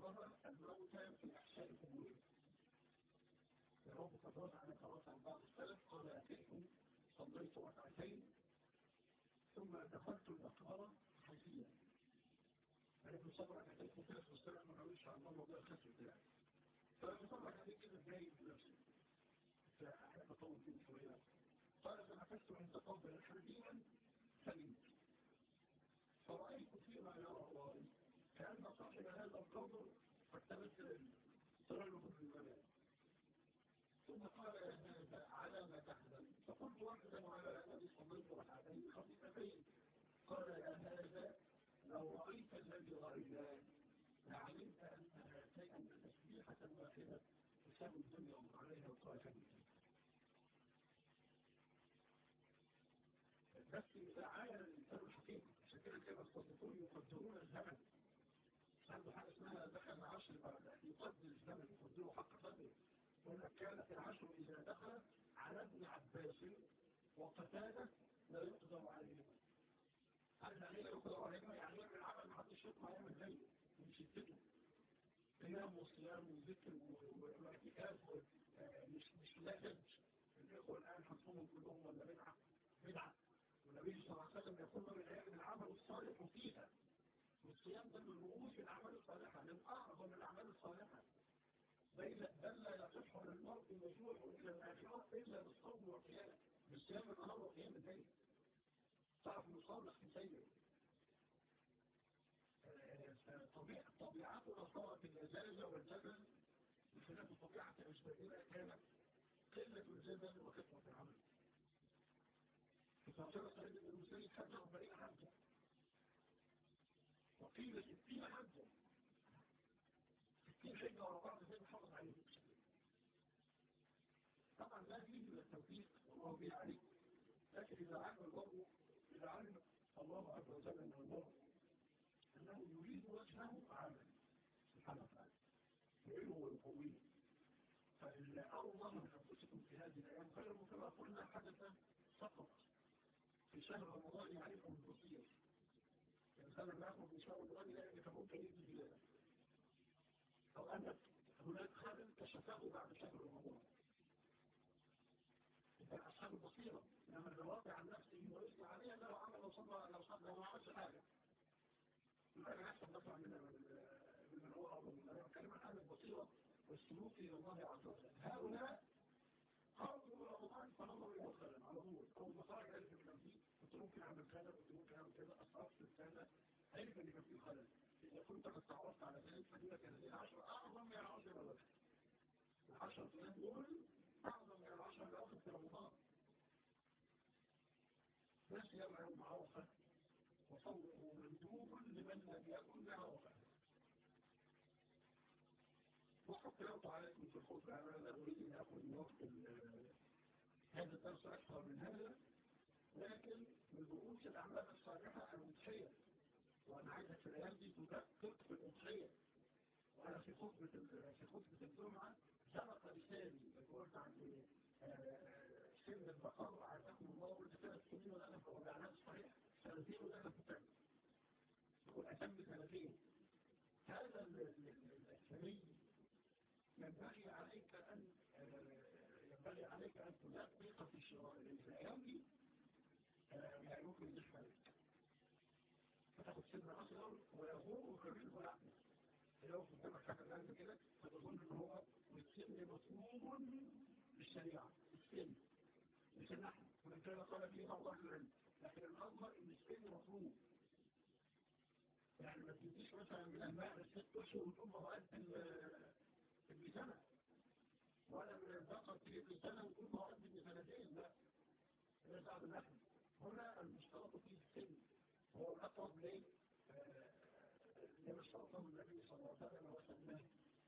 الله الموتى في أحسان قبورهم يا رب قد عن خلاص عن بعض السلف قال أتيكم صليت ركعتين ثم دخلت المقبرة حيثيا أنا صبر ركعتين كنت في السلف ما قالوش عن الله وضع الخسر بتاعي فلما صبر ركعتين كده جاي بنفسي فأحب أطول فيه شوية قال فنفست عند قبر الحديثا سليم فرأيت فيما يرى الله كأن صاحب هذا القبر قد تمثل تغلب في المنام ثم قال يا هذا على ما تحزن فقلت واحدا على الذي صليت ركعتين خفيفتين قال يا هذا لو رأيت الذي رأيناه لعلمت أن هاتين تسبيحة واحدة تساوي الدنيا وما عليها وطائفة بس إذا عاين الإنسان الحكيم عشان كده كده الصديقون يقدرون الزمن عنده حاجة اسمها دخل عشر بعد يقدر الزمن يقدره حق قدره وإن كانت العشر إذا دخل على ابن عباس وقتادة لا يقدر عليهما هل يعني لا يقدر عليهما يعني يعمل عمل محدش يطلع يعمل زيه من شدته قيام وصيام وذكر واعتكاف مش مش لازم الإخوة الآن حصلهم كلهم ولا بدعة بدعة والنبي صلى الله عليه وسلم يقول من العلم العمل الصالح فيها والصيام ده من رؤوس الأعمال الصالحة من أعظم الأعمال الصالحة بل لا يصح للمرء الرجوع إلى الآخرة إلا بالصوم والقيام بالصيام النهار وقيام الليل تعرف المصاب لك سيء طبيعتنا صارت الأزازة والجبل بخلاف طبيعة الأشباهية كانت قلة الجبل وخفة العمل فصار سيد المسيد حتى 40 حجة وقيل 60 حجة 60 حجة ورا بعض زي ما حافظ عليه طبعا لا فيه من التوفيق والله به عليك لكن إذا علم الله إذا علم الله عز وجل من الله أنه يريد وجهه عملا سبحانه وتعالى يعينه ويقويه فإلا أروا الله من أنفسكم في هذه الأيام خير كما قلنا حدث سقط في شهر رمضان عليكم البصير الإنسان لما يخرج من شهر رمضان لا يفهمون كيف البلاد أو أن هناك خلل كشفاه بعد شهر رمضان إذا أصحاب البصيرة لما الواقع عن نفسه ويسمع عليها لو عمل لو صلى لو صلى لو ما عملش حاجة يبقى يحسب نفسه من من هو أو من كلمة عن البصيرة والسلوك إلى الله عز وجل هؤلاء خرجوا رمضان فنظروا إلى الخلل على طول أول ما خرج عرف إن كان فيه كنت ممكن أعمل كذا كنت ممكن أعمل كذا أصرفت الكذا عرف إن كان فيه خلل إذا كنت قد تعرفت على ذلك فدينا كان هذه العشر أعظم من العشر ولا العشر أيام دول أعظم من العشر الأواخر في رمضان بس يوم عرفة وصوره مندوب لمن لم يكن بعرفة وقد قرأت عليكم في الخطبة أنا أريد أن أخذ من وقت هذا الدرس أكثر من هذا لكن من رؤوس الأعمال الصالحة المضحية وأنا عايزك في الأيام دي تدقق في الأضحية وأنا في خطبة في خطبة الجمعة سبق لساني قلت عن سن البقر عزكم الله قلت ثلاث سنين ولا أنا ولا صحيح سنتين ولا أنا فتن يقول أتم سنتين هذا السني ينبغي عليك أن ينبغي عليك أن تدقق في الشراء الأيام دي يعني ممكن يشمل فتاخد سن أصغر ويغور وكبير ويعمل لو قدامك حاجة الآن كده فتظن إن هو السن مطلوب بالشريعة السن مش النحن ومن كان قال فيه بعض أهل العلم لكن الأظهر إن السن مطلوب يعني ما تديش مثلا من الماء الست أشهر وتقوم مؤذن ابن سنة ولا من البقر تجيب سنة وتقوم مؤذن ابن سنتين لا ليس هذا النحن هنا المشترط فيه السن هو الأقرب ليه لما اشترطه النبي صلى الله عليه وسلم وسلمه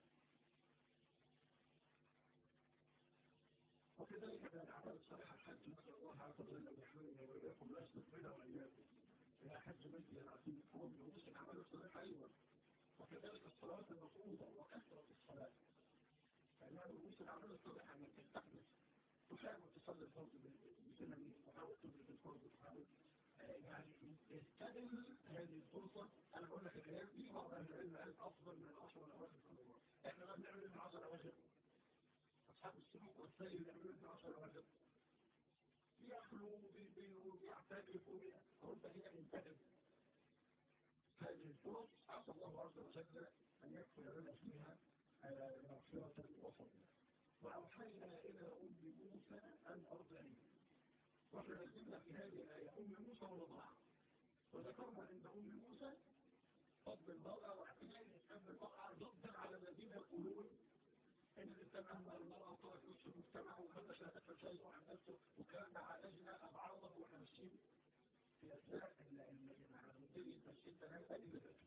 وكذلك من الأعمال الصالحة الحج نسأل الله عز وجل أن يحملنا وإياكم لا يستغفرنا وإياكم إلى حج بيتي العظيم هو من رؤوس الأعمال الصالحة أيضا وكذلك الصلاة المفروضة وكثرة الصلاة فإنها من رؤوس الأعمال الصالحة أنك تستحدث تحاول تصلي الفرض بسنة وتحاول تدرك الفرض وتحاول يعني استغل هذه الفرصة أنا بقول لك الكلام دي بعض أهل العلم قال أفضل من العشر الأواخر في رمضان إحنا ما بنعمل من العشر الأواخر أصحاب السلوك والسير بيعملوا من العشر الأواخر بيأكلوا بيعتكفوا هو أنت هنا انتهب هذه الفرص عسى الله عز وجل أن يكفر لنا فيها مغفرة وفضلا وأوحينا إلى أم موسى أن أرضعيه واحنا نزلنا في هذه الآية أم موسى ورضاعة وذكرنا عند أم موسى فضل المرأة واحتمال إسلام المرأة ضدا على الذين يقولون إن الإسلام أهمل المرأة وطلع في وش المجتمع ومدش لا تفعل شيء عن نفسه وكان عالجنا أبعاضه وإحنا ماشيين في أثناء المدير التشكيل ثلاثة إلى ذلك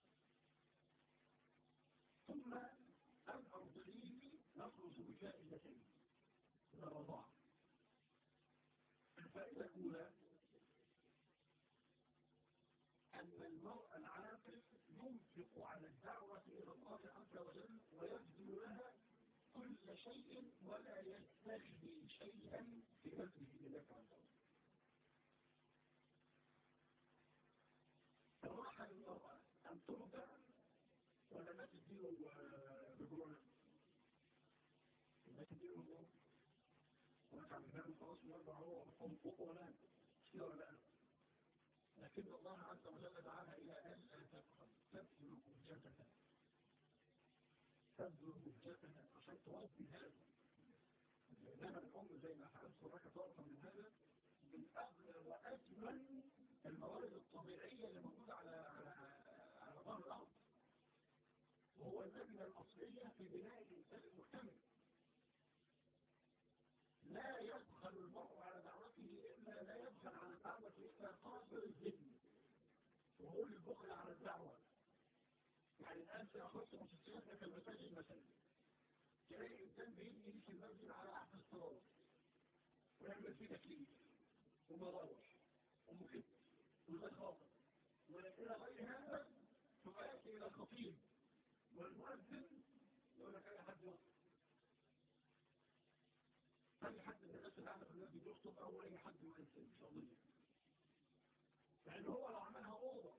ثم أن أرضعيه نخلص بفائدتين من الرضاعة الفائدة الأولى أن المرء العاقل ينفق على الدعوة إلى الله عز وجل ويبذل لها كل شيء ولا يستخدم شيئا في بذله لله عز وجل الراحة للمرأة أن ترضع ولا ما تديله رجوعنا ما تديله رجوع ونفع بالنبي خلاص ويرضع هو وقوم فوق ولا كثير ولا لا لكن الله عز وجل دعاها إلى أن تبخل تبذل مهجتها تبذل مهجتها عشان تربي هذا إنما الأم زي ما حدث هناك طرفا من هذا من أغلى وأجمل الموارد الطبيعية اللي موجودة على على على ظهر الأرض وهو اللجنة الأصلية في بناء الإنسان المكتمل لا يبخل المرء على دعوته إلا لا يبخل على الدعوة إلا قاصر الذهن وهو البخل على الدعوة يعني الآن سيخص مؤسسات كالمساجد مثلا تلاقي إنسان بيبني في المسجد على أحد الصلاة ويعمل فيه تكليف ومراوح ومكت والخاطر وإلى غير هذا ثم يأتي إلى الخطيب والمؤذن يقول لك أي حد يخطب أي حد من الناس اللي قاعدة في الناس بيخطب أو أي حد يؤذن مش قضية لأن هو لو عملها أوضة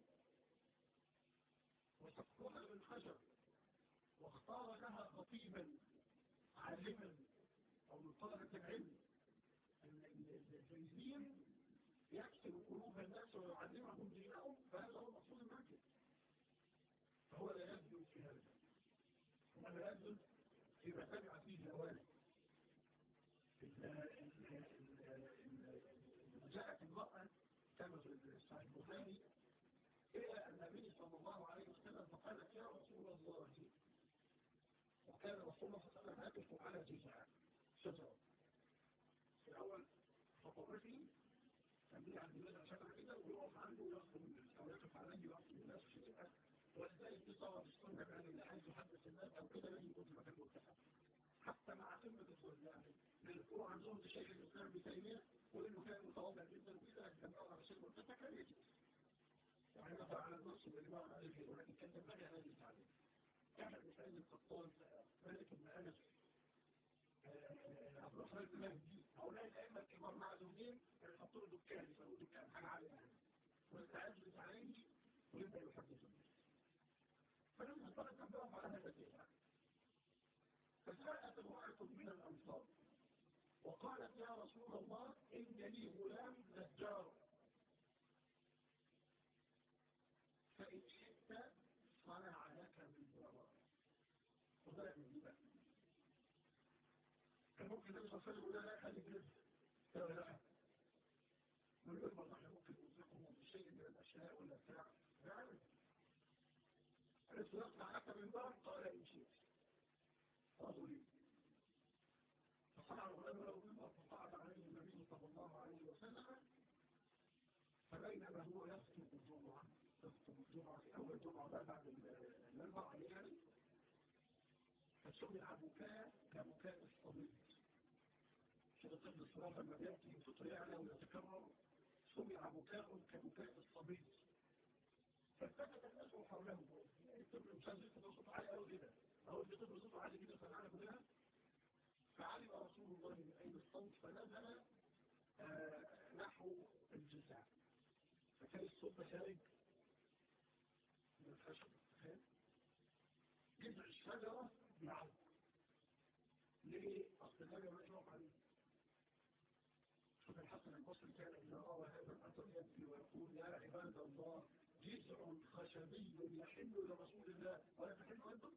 وسقفها بالخشب واختار لها خطيبا عالما أو من طلبة العلم الزيزين يكسر قلوب الناس ويعلمهم دينهم فهذا هو المقصود المركز فهو لا يبدو في هذا هو لا يبدو فيما تبع فيه الأواني جاءت المرأة كما في الصحيح البخاري إلى النبي صلى الله عليه وسلم فقالت يا رسول الله وكان رسول الله صلى الله عليه وسلم يقف على جزاء شجرة في الأول فقرتي كان بيجي عند الناس شجرة كده ويقف عنده ويخطب الناس أو يقف عليه ويخطب الناس شجرة ولذلك في صور السنة كان اللي عايز يحدث الناس أو كده لازم يكون في مكان مرتفع حتى مع قمة الظلم يعني للفروع عندهم شيخ الإسلام بتيمية وإنه كان متواضع جدا وكده جمعوا على شيء مرتفع كان يجب يعني نظر على النص اللي ما عليه ولكن كان ينبغي أن يتعلم كان ابن سعيد القطان مالك بن أنس عبد الرحمن بن مهدي هؤلاء الأئمة الكبار مع زوجين يحطوا له دكان يسووا دكان حاجة عالية يعني ويستعجل عليه ويبدأ يحدث الناس فلما انطلق عندهم على هذا الشيء فجاءت امرأة من الأنصار وقالت يا رسول الله إن لي غلام نجار فإن شئت صنع لك من وراء وذلك من ذلك كان ممكن النبي صلى الله عليه وسلم لا خليك رزق لا لا ويقول والله ممكن يرزقه بشيء من الأشياء ولا بتاع لا عارف قالت له يصنع لك من بار قال إن شئت قالوا لي فصنع الغلام له منبر فقعد عليه النبي صلى الله عليه وسلم فبينما هو يخطب الجمعة يخطب الجمعة في أول جمعة بقى بعد المنبر عليه فسمع بكاء كبكاء الصبي كده طفل الصلاة لما بيأتي بفطر يعلى ويتكرر سمع بكاء كبكاء الصبي فالتفت الناس حوله الطفل مش عايز يكتب صوت عالي قوي كده أو في طفل صوت عالي كده فالعالم كلها فعلم رسول الله من أين الصوت فنزل آه نحو الجزاء فكان الصوت خارج من الخشب فاهم جذع الشجرة يعض ليه؟ أصل النبي ما يشوف عليه شوف الحسن البصري كان إذا روى هذا الأثر يبكي ويقول يا عباد الله جذع خشبي يحل لرسول الله ولا تحل أيضا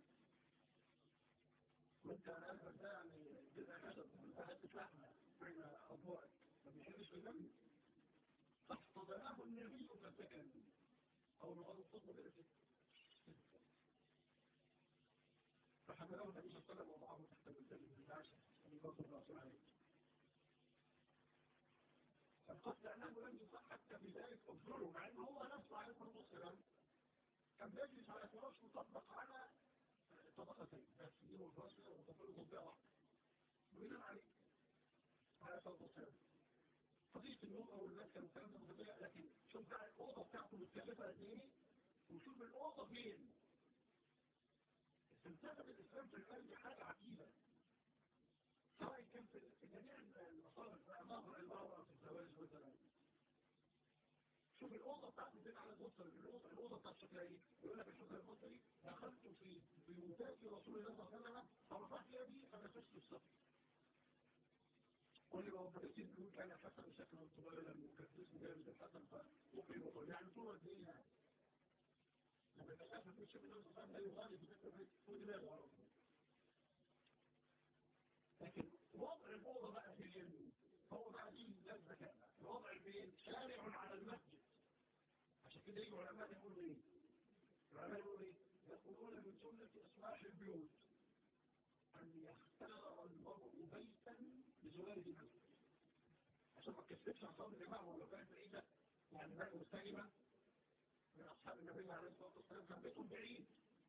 وانت على قلبك ده يعني جذع خشب انت هتتلحمه بين أضواءك ما بيحبش النبي فاحتضنه النبي فسكن أو نقض الصدمة بالأسف فحمله النبي صلى الله عليه وسلم وضعه تحت المنزل من العشاء أبي بكر الرسول عليه فقد لأنه لم يصح حتى في ذلك أفضله مع أنه هو نفسه عليه الصلاة والسلام كان بيجلس على فراش مطبق على طبقتين بس دي والفراش وطبقه طبقة واحدة وينام عليه على الصلاة والسلام قضية النوم أو الناس كانوا كلام ده متبقى لكن شوف بقى الأوضة بتاعته متكلفة قد إيه وشوف الأوضة فين استمتاع بالإسلام في القلب حاجة عجيبة سواء كان في جميع المصالح بقى مهر المرأة في الزواج مثلا شوف الأوضة بتاعته فين على البصر الأوضة الأوضة بتاعت شكلها إيه يقول لك الشكل البصري دخلت في بيوتات رسول الله صلى الله عليه وسلم فرفعت يدي فنفست السطح كل ما وفرتين بيقول كان حسن شكل الطبيعي المكتس مجالس الحسن فممكن يقول يعني طول قد ايه يعني لما الأسف في الشكل الإسلام لا يغالي في فكرة ودماغه على طول لكن وضع الأوضة بقى في اليمين هو بقى دي لازمة كاملة وضع البيت شارع على المسجد عشان كده يجوا العلماء يقولوا ايه؟ العلماء يقولوا ايه؟ يقولون من سنة إصلاح البيوت أن يختار المرء بيتا بزوار المسجد عشان ما تكسبش عصام الجماعة ولو كانت بعيدة يعني بقى مستجمة من أصحاب النبي عليه الصلاة والسلام كان بيتهم بعيد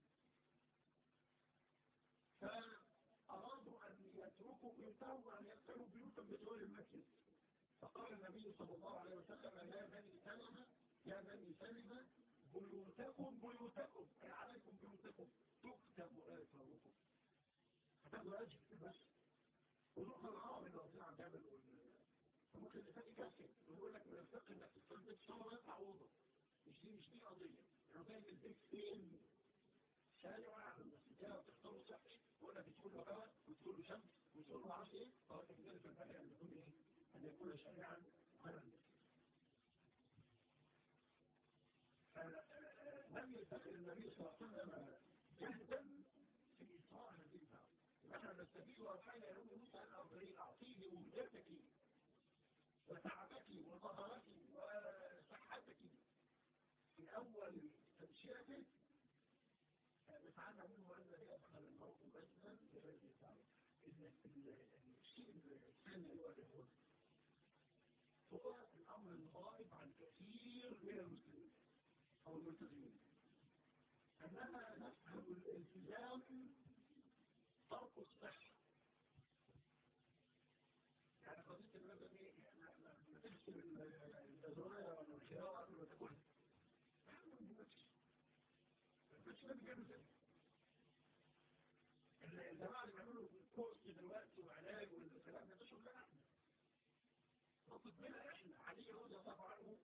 فأرادوا أن يتركوا بيوتهم وأن يدخلوا بيوتا بزوار المسجد فقال النبي صلى الله عليه وسلم يا بني سلمة يا بني سلمة بيوتكم بيوتكم أي عليكم بيوتكم تكتب آثاركم هتاخدوا أجل بس ونقطة العرب اللي واصلين عن جبل فممكن الإنسان يكسب ويقول لك من الفقه إنك تستنبط صورة يطلع أوضة مش دي مش دي قضية القضية إن البيت فين شارع على المسجد وتختاروا صحي ويقول لك تدخل له هواء وتدخل له شمس وتدخل له معرفش إيه فهو لك ذلك الفرق أن يكون إيه؟ أن يكون شارعا غير المسجد لم يستخدم النبي صلى الله عليه وسلم جهدا في إصلاح هذه الفرق نحن نستفيد وأرحينا يوم موسى الأرضين أعطيه وجدتك وتعبك وظهرك وصحتك في أول تبشيرته نتعلم منه أن يدخل الموت بيتا بغير التعب الشيء الثاني هو الإخوة هو الأمر الغائب عن كثير من المسلمين أو الملتزمين أننا نفهم الالتزام ترك الصحة يعني قضية المثل ايه ما تكسر الأزرار ولا الخيار قبل ما تاكلها مش ما بيعملوا كده الجماعة اللي بيعملوا كورس دلوقتي وعلاج والكلام ده ده شغلنا احنا ناخد منها احنا علي رضي الله عنه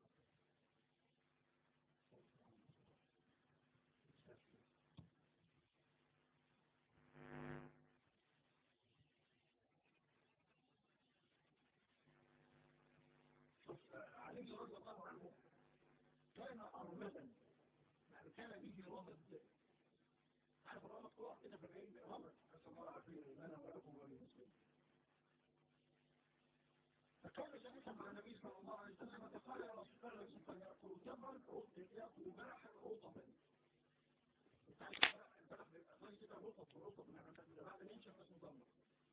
علي رضي الله عنه كان أرمدا يعني كان به رمد عارف الرمد قوة كده في العين رمد بس الله عارفين أنا ولكم وللمسلمين فكان جالسا مع النبي صلى الله عليه وسلم فقال يا رسول الله سوف يأكل تمرا يأكل بلحا رطبا البلح بيبقى زي كده رطب ورطب من بعد ما ينشف اسمه تمر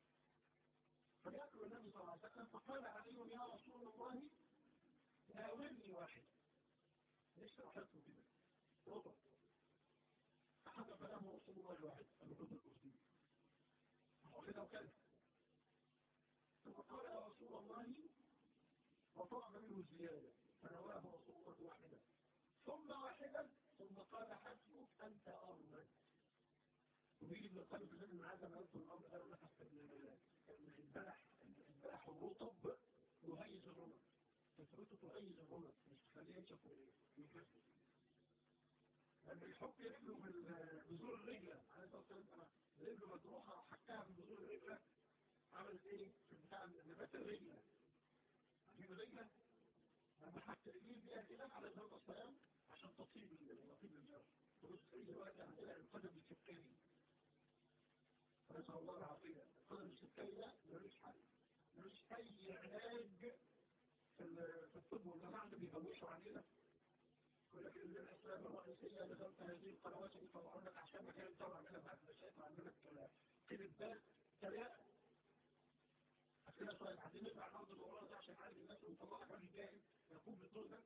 فيأكل النبي صلى الله عليه وسلم فقال علي يا رسول الله ناولني واحد ليش راحته كده رطب فحدث له رسول الله الواحد الرطب الكرسي وكذا وكذا ثم قال يا رسول الله وطعم منه زيادة فنواه رسول الله واحدا ثم واحدا ثم قال حسبك أنت أرمد ويجي ابن القيم في ذلك معاذ ما يذكر الأمر قالوا لك البلح البلح الرطب يهيج الرمد تثبته تهيج الرمد مش تخليه ينشف ويكسر لما يحط رجله بذور الرجلة على اساس انا رجله مجروحة وحكاها بذور الرجلة عملت ايه؟ في بتاع نبات الرجلة عارفين الرجلة؟ لما حط رجليه بيها كده على الصلاة والسلام عشان تصيب الوطيب الجو تبص ايه دلوقتي عندنا القدم السكري نسأل الله العافية القدم السكري ده ملوش حل ملوش أي علاج في الطب والجماعة اللي بيهوشوا علينا ولكن الأسباب الرئيسية لخلق هذه القنوات اللي طبعا لك عشان ما كانت طبعا كده بعد ما شايف عندنا كلمة بال تلاقي أسئلة سؤال عايزين نطلع الأرض الأوراق ده عشان عارف الناس ونطلع لك راجل جاي يقوم بالدور ده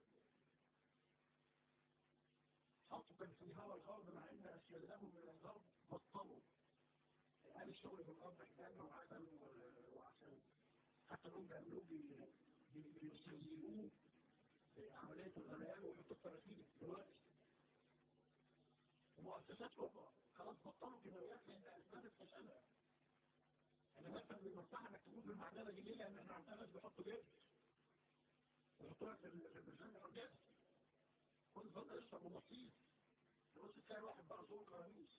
حطوا كان في هوا الغرب مع إن أسئلتهم من الغرب بطلوا قال الشغل في الأرض حكاية وعسل وعسل حتى هم بيعملوه بيسيروه عملية الغليان ويحطوا التراكيب دلوقتي ومؤسسات أخرى خلاص بطلوا كيماويات لأن أسباب الفشل أنا مثلا من المصلحة إنك تقول بالمعدنة دي ليه؟ لأن إحنا عندنا ناس بيحطوا جبس ويحطوها في الميزان الجبس كل فترة يشرب مصير تبص تلاقي واحد بقى صور كراميس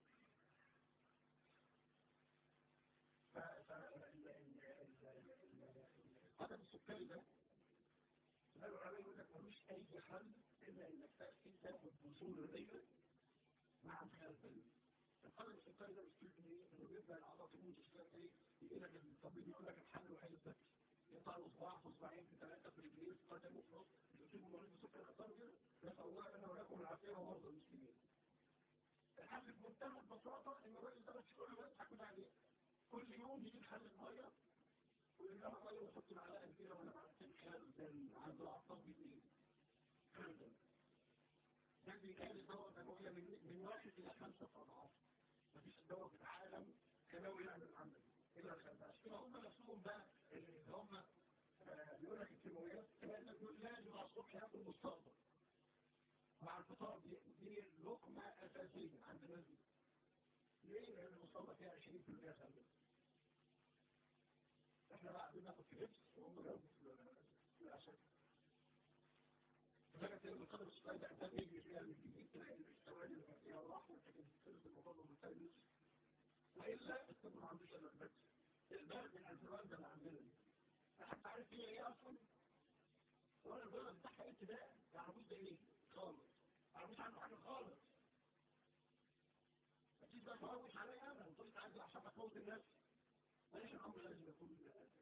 القدم السكري ده قالوا عليه يقول لك ملوش اي حل الا انك تاكل تاخد وصول الرجل مع الخلفيه القدم السكري ده مش ايه انه بيبدا العضله تموت السكري يقول لك الطبيب يقول لك الحل الوحيد بس يقطع له صباع في صباعين في ثلاثه في رجلين في قدم وفي نص يصيبوا مريض بسكر الاطفال كده نسال الله لنا ولكم العافيه ومرضى المسلمين الحل بمنتهى البساطه ان الراجل ده بس كل ما يضحك عليه كل يوم يجيب حل الميه ويقول له ميه ويحط معلقه كبيره ولا معلقتين خل عند الاعصاب بالليل ده بيكاد الدواء الدمويه من من واحد الى خمسه اضعاف مفيش الدواء في العالم كانوا يعمل عمل الا الخمسه كده هم نفسهم بقى اللي هم بيقول لك الكيماويات كمان بيقول لازم على الصبح ياكل مستقبل مع الفطار دي دي لقمه اساسيه عند الناس دي ليه؟ لان المستقبل فيها 20% خلل احنا بقى بناخد في لبس وهم جاوبوا في العشاء لذلك ان القدر الصغير ده ده بيجي فيها من جديد تلاقي الاستواد اللي فيها راح لكن الثلث المفضل بالثلث والا الطب ما عندوش الا البرد البرد من الانفلونزا اللي عندنا دي حتى عارف هي ايه اصلا؟ ولا الفيروس بتاعها ايه ابتداء ما يعرفوش ده ايه خالص ما يعرفوش عنه حاجه خالص اكيد بقى تهوش عليا انا وتقول عايز عشان اخوض الناس ماشي الامر لازم يكون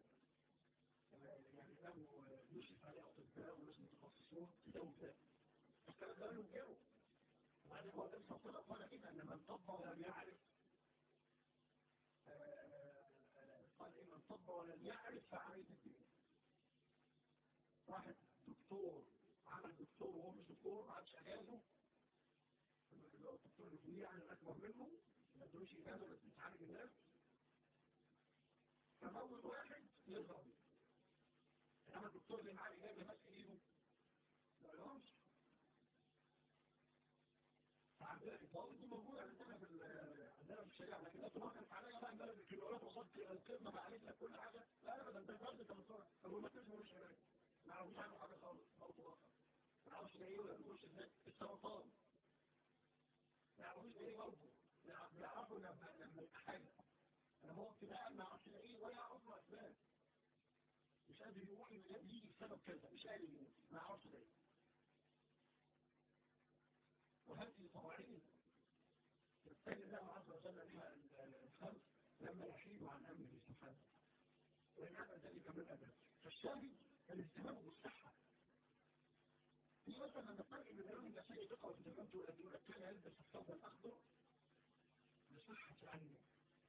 يعني لو يشرف عليه اطباء وناس متخصصون توفى الكلام ده له جو وبعدين هو ده صوت الاطفال كده ان من طب ولم يعرف قال ايه من طب ولم يعرف فعليه الدين واحد دكتور عمل دكتور وهو مش دكتور ما عادش اجازه الدكتور اللي فيه يعني الاكبر منه ما ادوش اجازه بس بتعالج الناس فموت واحد يضرب انما الدكتور اللي معاه اجازه ماسك ايده ما لهمش فعندنا الضوابط دي موجوده عندنا في عندنا في الشريعه لكن انت ما كانت عليا بقى امبارح الكيلوات وصلت الكلمه بعالج لك كل حاجه لا ابدا ده فرد كمصارع طب ما تسمع مش علاج ما يعرفوش عنه حاجه خالص موت واحد ما يعرفوش ده ايه ولا بيخش ازاي السرطان ما يعرفوش ده ايه برضه بيعرفوا لما لما يبقى حاجه انا هو ابتداء ما اعرفش ده ايه ولا يعرف له اسباب مش قادر يقول ان ده بيجي بسبب كذا مش قادر يقول ما اعرفش ده ايه وهذه قواعد الثاني الله عز وجل بها الخلق لما يحيد عن امره سبحانه ويعمل ذلك من الادب فالشاهد الاهتمام بالصحه في مثلا لما فرق من اليوم الى شيء تقوى في الجنة والادوية كان يلبس الثوب الاخضر لصحة عينه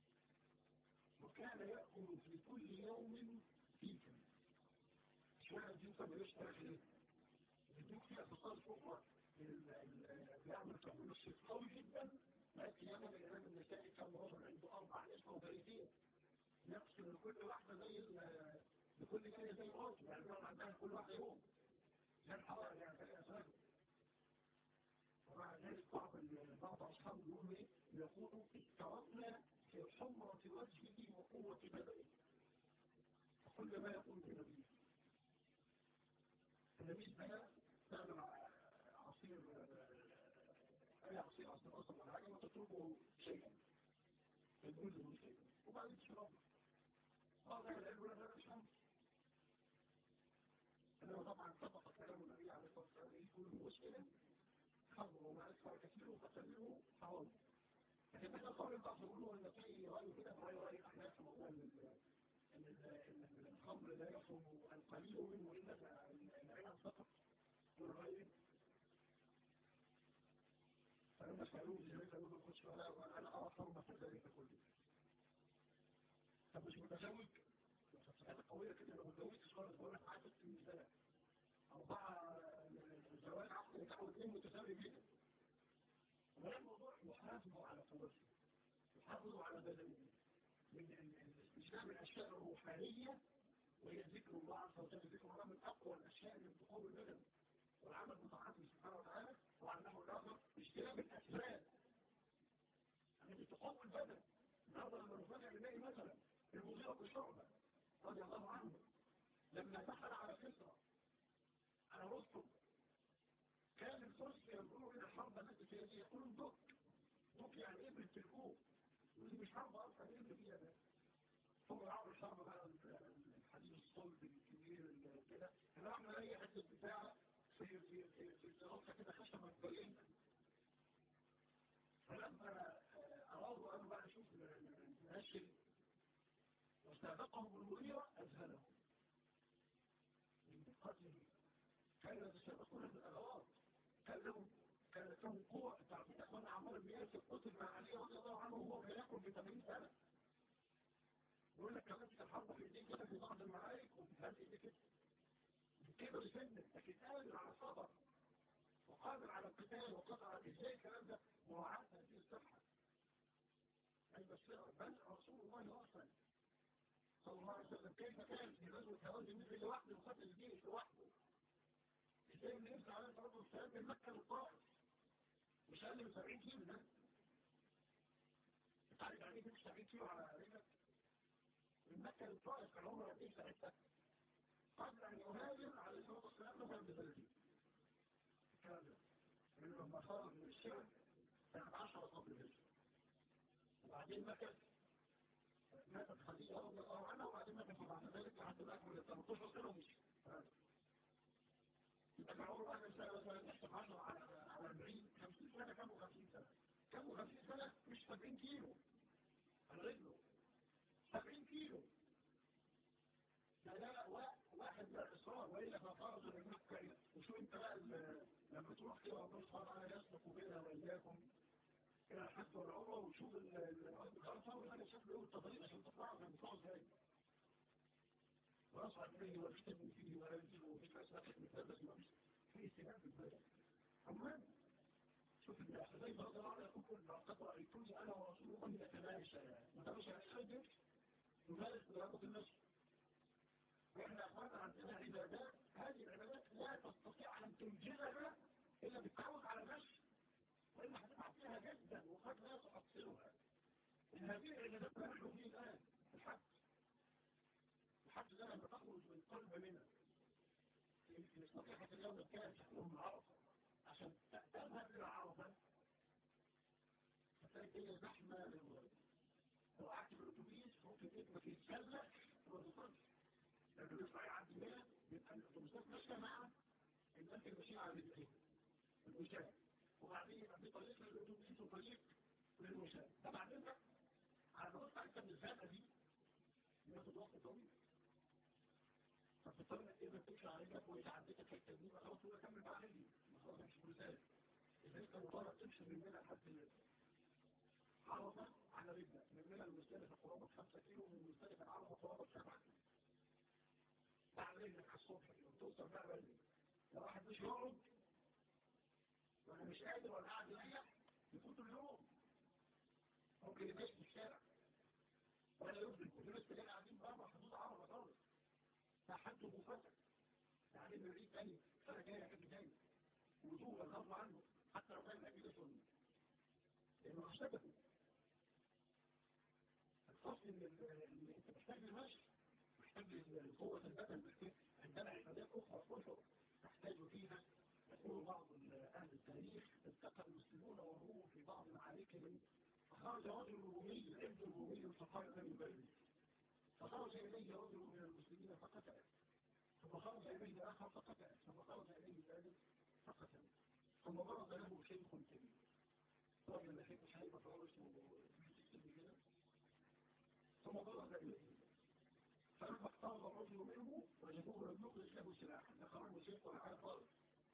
وكان يأكل في كل يوم فيكم شوية الجنسة ملوش تاخير يدوك فيها اتصال فوق بيعمل تقول الشيء قوي جدا لكن يعمل الإمام النسائي كان رجل عنده أربع نسبة وبريدين يقصد لكل واحدة زي لكل كده زي الأرض يعني بيقعد عندها كل واحدة يوم زي الحوار يعني زي أسرائيل ومع ذلك بعض بعض أصحابه يقولوا إيه؟ يقولوا اضطربنا في حمرة وجهه وقوة بدنه كل ما يقول في نبيه النبي بقى تعمل عصير أي عصير عصير قصب ولا حاجة وتتركه شيئا تدمج من شيء وبعدين تشربه بعض أهل العلم ولا هذا مش عارف أنه طبعا طبق كلام النبي عليه الصلاة والسلام يكون مشكلة حظه ما أكثر كثير وقتله حرام لكن احنا قول البعض يقولوا ان في رأي كده رأي رأي احنا في موضوع ان الخمر لا يحرم القليل منه الا العلم فقط والغير فلما سألوه لذلك يقول القدس فلا انا ارى حرمة في ذلك كله طب مش متزوج هذا قوية كده لو اتجوزت صارت بقول لك عايز ست سنة أربعة زواج عقد يتعود اثنين متساوي جدا ولا الموضوع يحافظوا على قوته يحافظوا على بدنه من استجلاب الأشياء الروحانية وهي ذكر الله عز وجل ذكر الله من أقوى الأشياء اللي بتقوم البدن والعمل بطاعته سبحانه وتعالى وعلى النحو الآخر اجتناب الأسباب التي تقوم البدن النهارده لما نفاجئ بنلاقي مثلا المغيرة بالشعبة رضي الله عنه لما دخل على كسرى على رستم كان الفرس يقولوا إلى الحرب التي في يدي يقولون دك دك يعني ابن التلكوه ودي مش حرب أصلا ايه اللي فيها ده هم يلعبوا الحرب بقى الحديد الصلب الكبير كده احنا احنا اي حته بتاع في في في في الدراسه كده خشبه مبينه فلما ارادوا ان بقى اشوف المنشل واستهدقهم بالمغيره اذهلهم من قتله كانوا يتسابقون في الاغراض كان لهم كانت لهم قوة تعرفين اخوانا عمار بن ياسر قتل مع علي رضي الله عنه وهو بياكل ب 80 سنة يقول لك كمان في الحرب في ايديك كده في بعض المعارك وفي هذه ايديك كده كده بسنة لكن قادر على الصبر وقادر على القتال وقادر على ازاي الكلام ده مراعاة هذه الصحة أي بس بل رسول الله أصلا صلى الله عليه وسلم كيف كان في غزوة هوازن مثل لوحده وقتل الجيش لوحده ازاي النبي عليه الصلاة والسلام من مكة للطائف مش أقل من 70 كيلو ده انت عارف يعني ايه 70 كيلو على رجلك من مكة للطائف كان عمره قد ايه ساعتها قبل أن يهاجر عليه الصلاة والسلام مثلا بثلاثين الكلام ده من لما خرج من الشام سنة 10 قبل الهجرة وبعدين مكة ماتت خديجة رضي الله عنها وبعدين مكة بعد ذلك لحد الأكبر 13 سنة ومشي يبقى معقول أنا سنة مثلا نحسب 10 على على 40 50 سنة كم 50 سنة كم 50 سنة مش 70 كيلو على رجله 70 كيلو ده لا واحد لا إصرار وإلا فخرج من مكة وشو أنت بقى لما تروح كده ربنا سبحانه وتعالى يسلك بيننا وإياكم إلى الحج والعمرة وتشوف الأرض خالصة ولا شكله إيه التطريق عشان تطلعوا من بتوع إزاي ويصعد إليه ويكتب فيه ولا ينزل ومفيش أسماء مثلث ما فيش في استناد بالبلد أما شوف الأحزاب رضي الله عنه يقول قد رأيتني أنا ورسول الله نتماشى نتماشى الحج نمارس برياضة النفس وإحنا أخوانا عندنا عبادات هذه العبادات لا تستطيع أن تنجزها إلا بالتعود على المشي وإلا هتتعب فيها جدا وقد لا تحصلها إن هذه العبادات نحن فيه الآن الحج الحج ده لما تخرج من قلب منها في صفيحة اليوم الكامل يوم عرفة عشان تذهب إلى عرفة فتلاقي هي زحمة للغاية لو قعدت في الأتوبيس ممكن تبقى في السلة وما توصلش لما بيطلع يعدي بيها يبقى الأتوبيسات ماشية مع الناس اللي ماشيين على رجليهم المشاة وبعدين يبقى في طريق للأتوبيس وطريق للمشاة ده بعدين بقى على ما تطلع انت من الزنقة دي ياخد وقت طويل فبتضطر انك اذا تمشي على رجلك ويتعديك الحته دي بقى خلاص تقول كمل بقى رجلي خلاص مش مرسال اذا انت مضطر تمشي من هنا لحد عرفه على رجلك من هنا المستلفه قرابه 5 كيلو ومن المستلفه عرفه قرابه 7 كيلو بعد رجلك على الصبح توصل بقى بدري لو واحد مش يقعد وانا مش قادر ولا قاعد يريح يفوت اليوم ممكن يمشي في الشارع ولا يفضل كل الناس اللي قاعدين بره حدود عربه خالص فحد مفتح يعني من العيد تاني سنه جايه حد تاني وجوه الغضب عنه حتى لو كان اكيد سني لانه اشتبكوا الفصل ان انت محتاج المشي محتاج قوه البدن محتاج عندنا عبادات اخرى كثر تحتاج فيها يقول بعض اهل التاريخ التقى المسلمون والروم بعض معاركهم فخرج رجل رومي ابن رومي فقال من البلد فخرج إليه رجل من المسلمين فقتله ثم خرج إليه آخر فقتله ثم خرج إليه ثالث فقتله ثم ضرب له شيخ كبير رجل شيخ شيخ فهو اسمه كده ثم ضرب إليه فلما اقترب الرجل منه وجدوه لم يخرج له سلاحا لخرج شيخ ولا حاجه خالص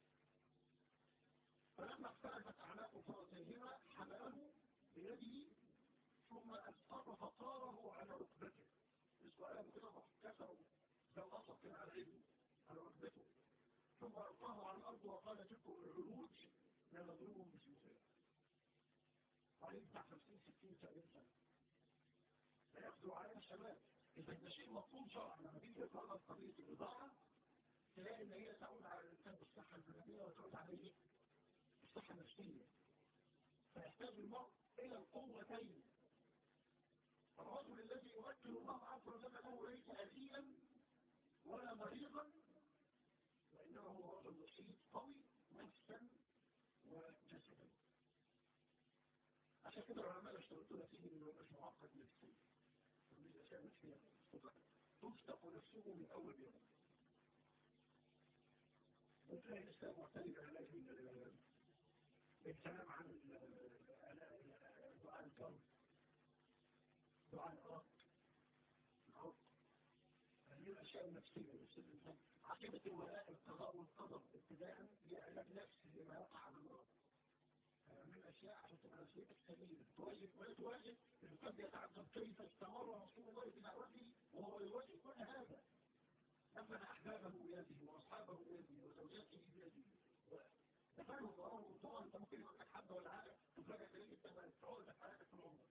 فلما اختلفت اعناق فرسيهما حمله بيده ثم اسقط فطاره على ركبته السؤال كده كسروا لو اصف على ايده على ركبته ثم القاه على الارض وقال تلكم العروج لا نضربهم بسيوفنا عليه بتاع 50 60 70 سنه لا يقدر عليها الشباب إذا ده شيء مطلوب شرعا لما تيجي تتعرض قضية الإضاءة تلاقي إن هي تعود على الإنسان بالصحة البدنية وتعود عليه الصحة النفسية فيحتاج المرء إلى القوتين الرجل الذي يمكن الله عز وجل له ليس أذيا ولا مريضا وإنما هو رجل بسيط قوي نفسا وجسدا عشان كده العلماء اشترطوا فيه انه مش معقد نفسيا الأشياء مش فيها تفتق نفسه من أول يوم وتلاقي الإسلام معترف على العلاج الكلام عن دعاء الكون دعاء الأرض الأرض هذه الأشياء النفسية للإنسان عقيدة الولاء القضاء والقدر ابتداء هي علاج نفسي لما يقع على الأرض من الأشياء عشان تبقى نفسيتك سليمة تواجه ولا تواجه القلب يتعجب كيف استمر رسول الله في دعوته وهو يواجه كل هذا نفذ أحبابه بيده وأصحابه بيده وزوجاته بيده دخلوا ضرروا طبعا انت ممكن يقول لك حد ولا حاجه تفاجئ تلاقيك انت تعود لك حياتك في العمر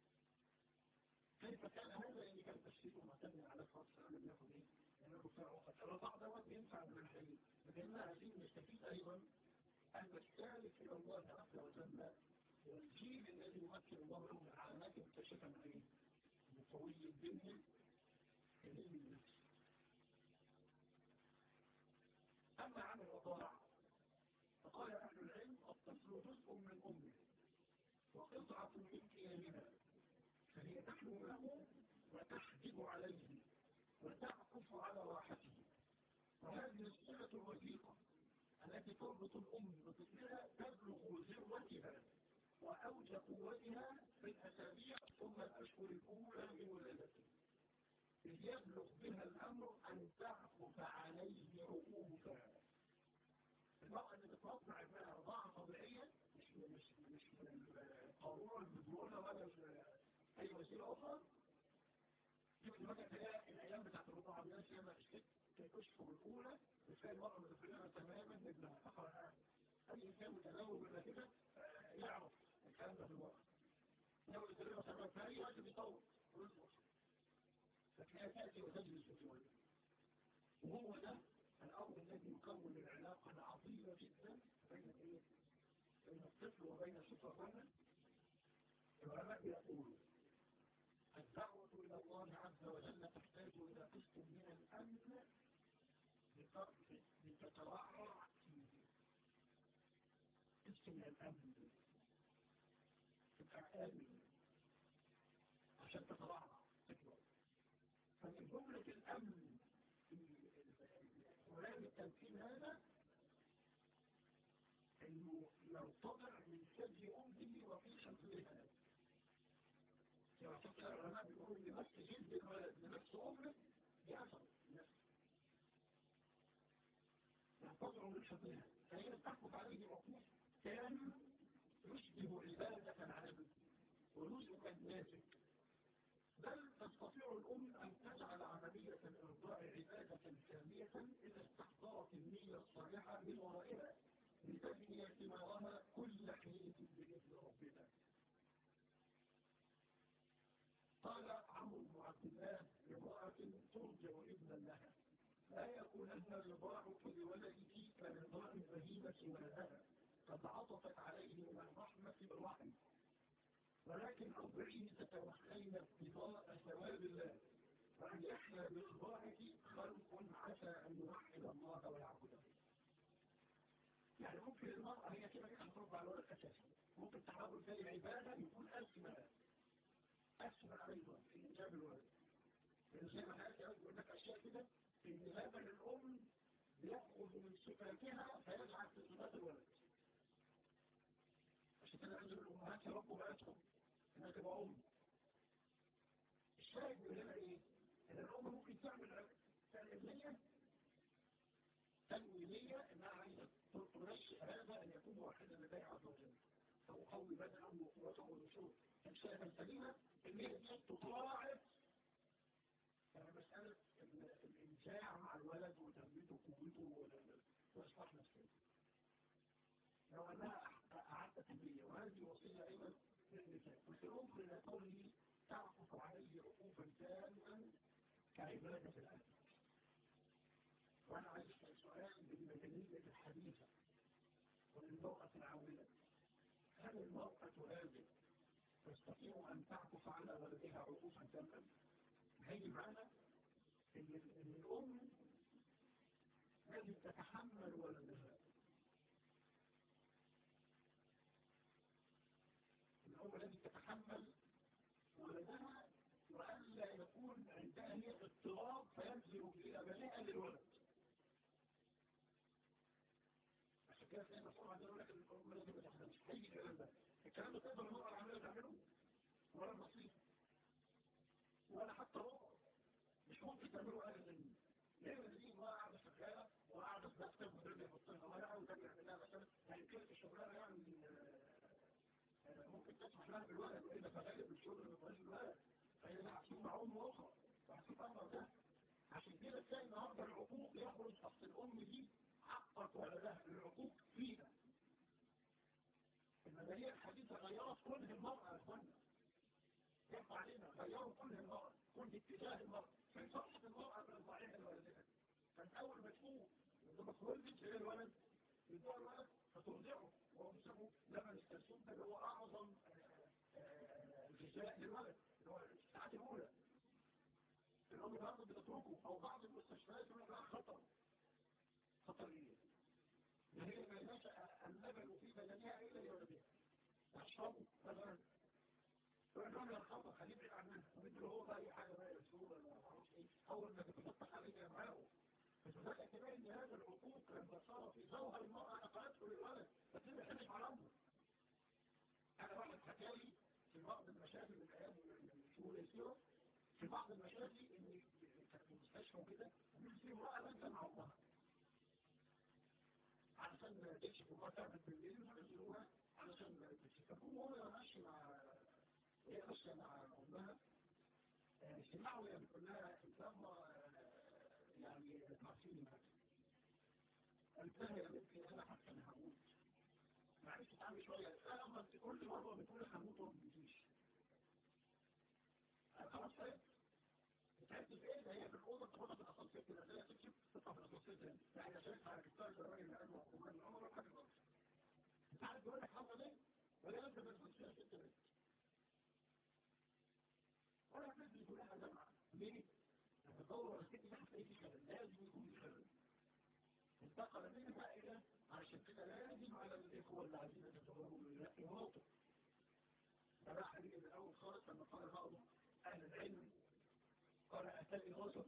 كيف كان هذا اللي كان تشريفه معتمد على فرص العالم ياخد ايه؟ ياخد فيها وقت الرضاع دوت بينفع من الحقيقة لكننا عايزين نستفيد ايضا أن نستهلك إلى الله عز وجل والجيل الذي يمكن الله له من علامات مكتشفة من إيه؟ من قوي الدنيا كليل النفس أما عن الوضاع فقال أهل العلم الطفل جزء من أمه وقطعة من كيانها فهي تحلو له وتحجب عليه وتعكف على راحته وهذه الصلة الوثيقة التي تربط الأم بطفلها تبلغ ذروتها وأوج قوتها في الأسابيع ثم الأشهر الأولى من ولادته إذ يبلغ بها الأمر أن تعكف عليه عقوبها المرأة اللي بتطلع ابنها رضاعة طبيعية مش مش مش قارورة المدرونة ولا أي وسيلة أخرى يمكن بقى تلاقي الأيام بتاعت الرضاعة دي سيما الست الأشهر الأولى بتلاقي المرأة متفرغة تماما ابنها أخرى أي إنسان متناول من كده يعرف الكلام ده في الوقت لو يتريد سبب فهي وقت بيطور ويصبح فتلاقي تأتي وتجلس شوية وهو ده الأمر الذي يكون العلاقة العظيمة جدا بين إيه؟ بين الطفل وبين سفرنا العلماء يقولوا الدعوة إلى الله عز وجل تحتاج إلى قسط من الأمن لتترعرع فيه قسط من الأمن تبقى آمن عشان تترعرع تكبر فمن جملة الأمن ولكن التمكين هذا انه يرتضع من ثدي امه وفي شمسها يعني حتى العلماء بيقولوا ان بس جلد الولد لنفس امه يحصل نفس يرتضع من شمسها فهي تحكم عليه عقوق كان يشبه عبادة العبد ونسكا ناسك بل تستطيع الأم أن تجعل عملية الإرضاع عبادة كاملة إذا استحضرت النية الصالحة من ورائها لتجني ثمارها كل حين بإذن ربنا. قال عمرو بن عبد الله لامرأة ترجع ابنا لها لا يكونن رضاعك لولدك كرضاع البهيمة ولدها قد عطفت عليه من الرحمة بالرحم ولكن أرضعيه تتوخين ابتغاء ثواب الله وأن يحيا بإرضاعك خلق عسى أن يوحد الله ويعبده. يعني ممكن المرأة هي كده كده هتربى على الولد أساسي ممكن تحاول وبالتالي عبادة يكون أسمى أسمى أيضا في إنجاب الولد لأن زي ما حضرتك يقول لك أشياء كده إن لبن الأم بيأخذ من صفاتها فيجعل في صفات الولد عشان كده لازم الأمهات يربوا بناتهم إنها تبقى أم الشاهد من هنا إيه؟ إن الأم ممكن تعمل تنمية تنويمية إنها عايزة تنشئ هذا أن يكون واحدا لديه عز وجل فأقوي بدنه وقوته ونشوره الشيء السليمة إن هي دي تضاعف مسألة الإنجاع مع الولد وتنميته قوته وإصلاح نفسه لو أنها أعدت تنمية وهذه وصية أيضا للنساء والسلوك من قوله تعطف عليه عقوفا تاما كعبادة الأهل وأنا عايز سؤال بالمدنية الحديثة وللمرأة العاملة هل المرأة هذه تستطيع أن تعطف على ولدها عقوفا تاما؟ هيجي معانا إن الأم لازم تتحمل ولدها الأم لازم تتحمل ولدها وألا يكون عندها هي اضطراب فينزل إلى بلاء للولد عشان كده زي ما صار عندنا يقول لك الأم لازم ما تحزنش هيجي الكلام ده الكلام ده تقدر المرأة العاملة تعمله ولا النصيب ولا حتى ربع مش ممكن تعمله أهل العلم ليه من دي ما قاعدة شغالة وقاعدة في مكتب ودرجة يحطها الله يعاون ترجع لها مثلا يعني كده الشغلانة يعني ممكن تسمح لها بالولد وإذا فغالب الشغل بطريق الولد فهي هتكون مع أم أخرى وهتكون أمر ده عشان كده تلاقي النهارده العقوق يخرج أصل الأم دي حقق ولدها العقوق فيها المدنية الحديثة غيرت كل المرأة يا اخوانا يبقى علينا غيروا كل المرأة كل اتجاه المرأة في فرصة المرأة من الضعيفة لولدها كانت أول ما تفوق لما تولدت هي الولد يدوها الولد فترضعه وهو بيسموه لبن الكلسوم ده اللي هو أعظم الغذاء للولد اللي هو الساعات الأولى الأم برضه بتتركه أو بعض المستشفيات يقول لها خطر خطر إيه؟ هي ما نشأ اللبن في بدنها إلا لولدها تشربه مثلا فالرجل الخطأ خليه بعيد عنها مثل هو بقى أي حاجة بقى يسوع ولا ما اعرفش إيه أول ما تتفتح عليه معاه فسبق كمان إن هذا الحقوق لما صار في ظهر المرأة نقلته للولد فتبقى حلف على أمره أنا واحد حكالي في بعض المشاكل من الأيام الشهور يسيرة في بعض المشاكل إن كانت في المستشفى وكده في امرأة بنت مع أمها علشان تكشف امها تعبت بالليل وينزلوها علشان تكشف فكون هو ماشي مع هي ماشية مع أمها سمعوا وهي بتقول لها لما يعني تعرفيني معاك قالت لها يا بنتي أنا حاسة إني هموت معلش تعمل شوية لا لما كل مرة بتقول هموت وما بتجيش خلاص فهمت بتحس بايه ده هي في الاوضه تاخدها في الاسانسير كده زي تكتب تطلع في الاسانسير تاني يعني شايف على كتاب الراجل اللي قال وكمان العمر حاجه غلط انت عارف بيقول لك حاجه ليه؟ ولا انت بس فيها ست بنت ولا بنت يقول لها جامعه ليه؟ لما تدور على الست دي هتلاقي في خلل لازم يكون في خلل انتقل منها الى عشان كده لازم على الاخوه اللي عايزين يتزوجوا يلاقي موقف ده بقى حديث من الاول خالص لما قال بعض اهل العلم قال أتاني رجل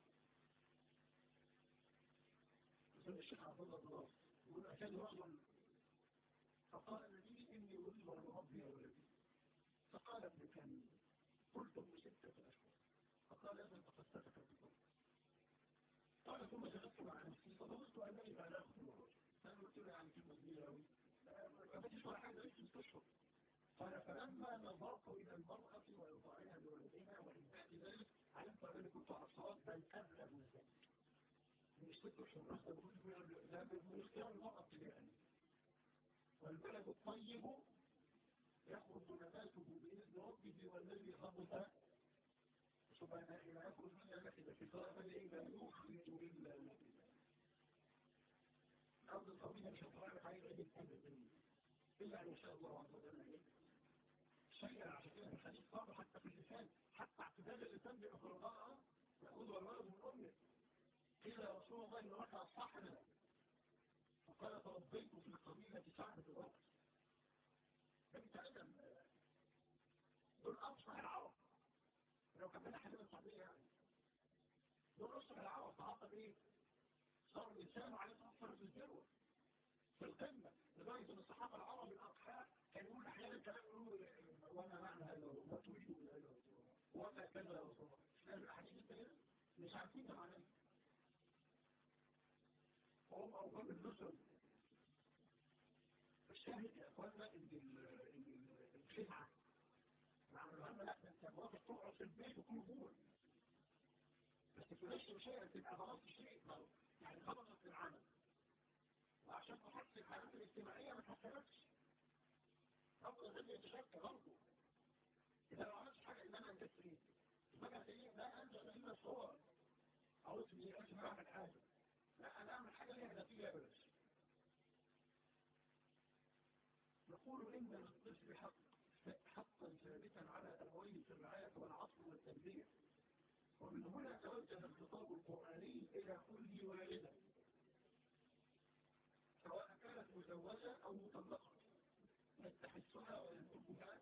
يقول الشيخ عبد الله الله يقول أتاني رجل فقال النبي إني أريد أن أربي ولدي فقال ابن كم قلت ابن ستة أشهر فقال إذا تقصتك بالضبط قال ثم جلست مع نفسي فظننت أنني لا لا أخذ الرجل فأنا قلت له يعني كلمة كبيرة أوي ما بديش ولا حاجة ليش ست أشهر قال فلما نظرت إلى المرأة وإرضاعها لولدها وإن بعد ذلك علمت أنني كنت أصاب بل أغلب من ذلك مش ست أشهر بس بقول ده من اختيار المرأة ابتداء والبلد الطيب يخرج نباته بإذن ربه والذي خبث سبحانه إلى يخرج من التي كتابا إلا يخرج إلا نبيا الأرض الطويلة مش هتغير حاجة أبدا إلا إن شاء الله عز وجل شيء عشان كده الحديث صار حتى في اللسان حتى اعتداد اللسان بأخرجاء يأخذ الولد من أمه قيل يا رسول الله إن ركع صحنا فقال تربيت في القبيلة سعد الوقت فأنت أدم دول أصبح العرب تعاطى إيه؟ صار الإنسان عليه الصلاة في الذروة في القمة لدرجة إن الصحابة العرب الأقحاء كانوا يقولوا أحيانا كلام يقولوا وأنا معنى هذا وما تريد من هذا وما كذا يا رسول الله لأن الأحاديث التانية مش عارفين ده معناه وهم أوقات النصر الشاهد يا أخوانا إن الخدعة مع الهم لا أنت واقف تقعد في البيت وكل جوه بس تلاقيش شيء تبقى خلاص شيء يعني خلصت في العمل وعشان تحسن الحالات الاجتماعية ما تحسنتش أفضل غير يتشكى برضه إذا لو عملتش حاجة إن أنا أنجزت فيه فجأة تلاقيه لا أنجز إلا صور أو اسمي لازم أعمل حاجة لا أنا أعمل حاجة ليها نتيجة بلاش نقول إن للطفل حق حقا ثابتا على أبويه في الرعاية والعصر والتنبيه ومن هنا توجه الخطاب القرآني إلى كل والدة سواء كانت مزوجة أو مطلقة يستحسها وينتبها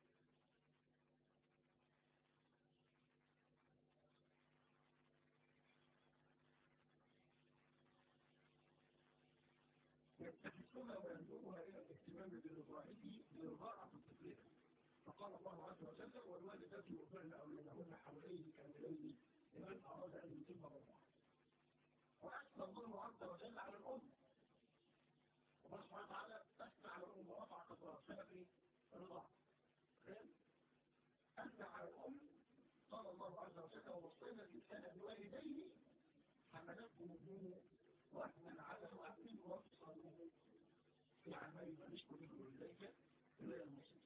يستحسها وينتبها إلى الاهتمام برضاعته برضاعة طفلها فقال الله عز وجل والوالدات يرضعن أولادهن حوالين كاملين لمن أراد أن يتم رضاعه وأثنى الله عز وجل على الأم الله سبحانه وتعالى أثنى على الأم ورفع قدرها بسبب الرضاعة أثنى على الأم قال الله عز وجل ووصينا الإنسان بوالديه حملته أمه وأثنى على وأثنى وفصله في عمل ونشكر به إليك إلى المسلم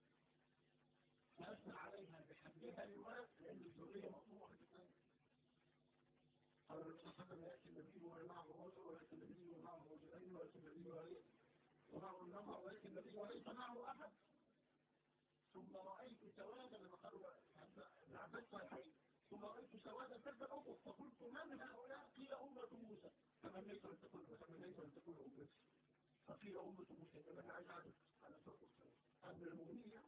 فأثنى عليها بحملها للولد لأن الذرية مطلوبة جدا قال الصحابة لا يأتي النبي ومعه رجل وليس النبي ومعه رجلين وليس النبي وليس ومعه النمر وليس النبي وليس معه أحد ثم رأيت سوادا لما قالوا ابن عباس صحيحين ثم رأيت سوادا تلك الأفق فقلت من هؤلاء قيل أمة موسى فمن ليس لم تكن فمن ليس لم تكن أمتي فقيل أمة موسى فمن عايز عدد على فرق السلام أمر المؤمنين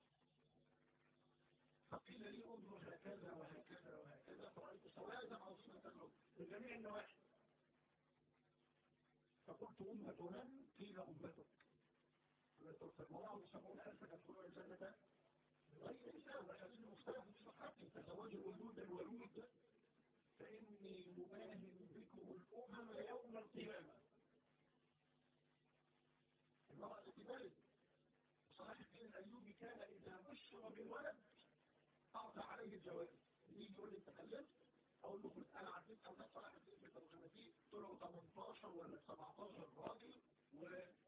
فقيل لي انظر هكذا وهكذا وهكذا فرأيت سوادا عظيمة له بجميع النواحي فقلت أمة من قيل أمتك فالمرأة سبعون ألف يدخلون الجنة غير حساب الحديث المختلف في صحته تزوجوا الولود الولود فإني مباهم بكم الأمم يوم القيامة المرأة التي بلد صلاح الدين الأيوبي كان إذا بشر بالولد أعطى عليه الجوائز يجي يقول لي انت خلفت اقول له كنت انا عديت اولاد صلاح الدين في الترجمتين طلعوا 18 ولا 17 راجل و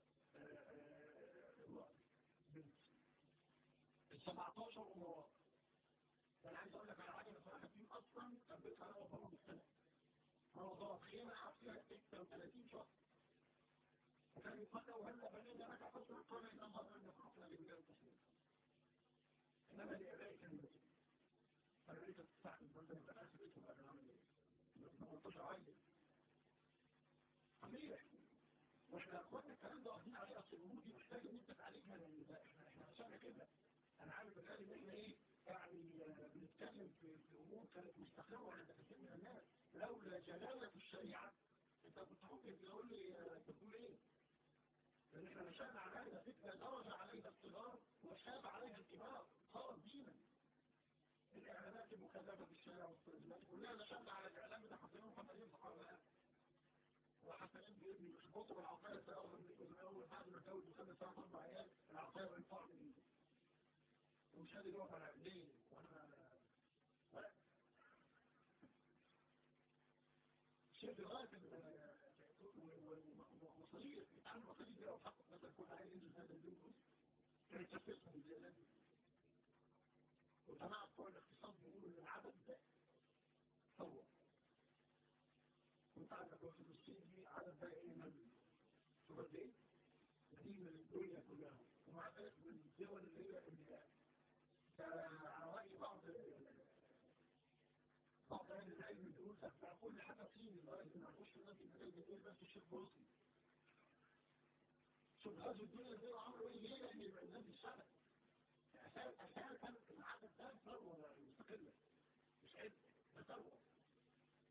بنت ال 17 امراء انا عايز اقول لك على حاجه صلاح الدين اصلا كان بيتها انا وفرق بالسنه هو ضرب خيمه قعد فيها 36 شهر وكان يقال وهلا بنينا لك حصر القرن ان الله ان يخرجنا لرجال التصوير انما لابائك المسلمين فلذلك تستعمل وانت متأسف اسمه قبل عمل ايه 18 عايز صحيح واحنا اخواتنا الكلام ده واخدين عليه اصل الامور دي محتاجه ان انت تعالجها لان احنا احنا عشان كده انا عارف الغالب ان احنا ايه يعني بنتكلم في, في امور كانت مستقره عند كثير من الناس لولا جلاله الشريعه انت كنت ممكن تقول لي تقول ايه؟ لان احنا نشأنا على هذا فتنه درج عليها الصغار وشاب عليها الكبار صارت دينا الإعلانات المكلفة في الشارع والتلفزيونات كلها نشأنا على الإعلان بتاع حسنين محمدين صحابة وحسنين بيبني يخبطوا بالعصاية الأول من أول بعد ما اتجوز وخد سنة أربع عيال العصاية والإنفاق دي ومش قادر يقف على رجليه وأنا شيء بغاية ومصاريف يتعامل مصاريف دي لو حقق مثلا كل عايز ينزل هذا اليوم فلوس كانت تفسهم الزيادات دي وجماعة بتوع الاقتصاد بيقولوا ان العدد ده ثروة وانت عندك في فلسطين دي عدد ده ايه من شوف قد ايه؟ دي من الدنيا كلها ومع ذلك من الدول اللي هي اللي على رأي بعض بعض اهل العلم بيقول بتاع كل حاجة صيني لغاية ما نخش الناس المجال بتقول بس الشيخ بوصي شوف غزو الدنيا دي عمرو ايه ليه لان يبقى الناس الشعب أساسا كان العدد ده ثروة مستقلة مش عيب ده ثروة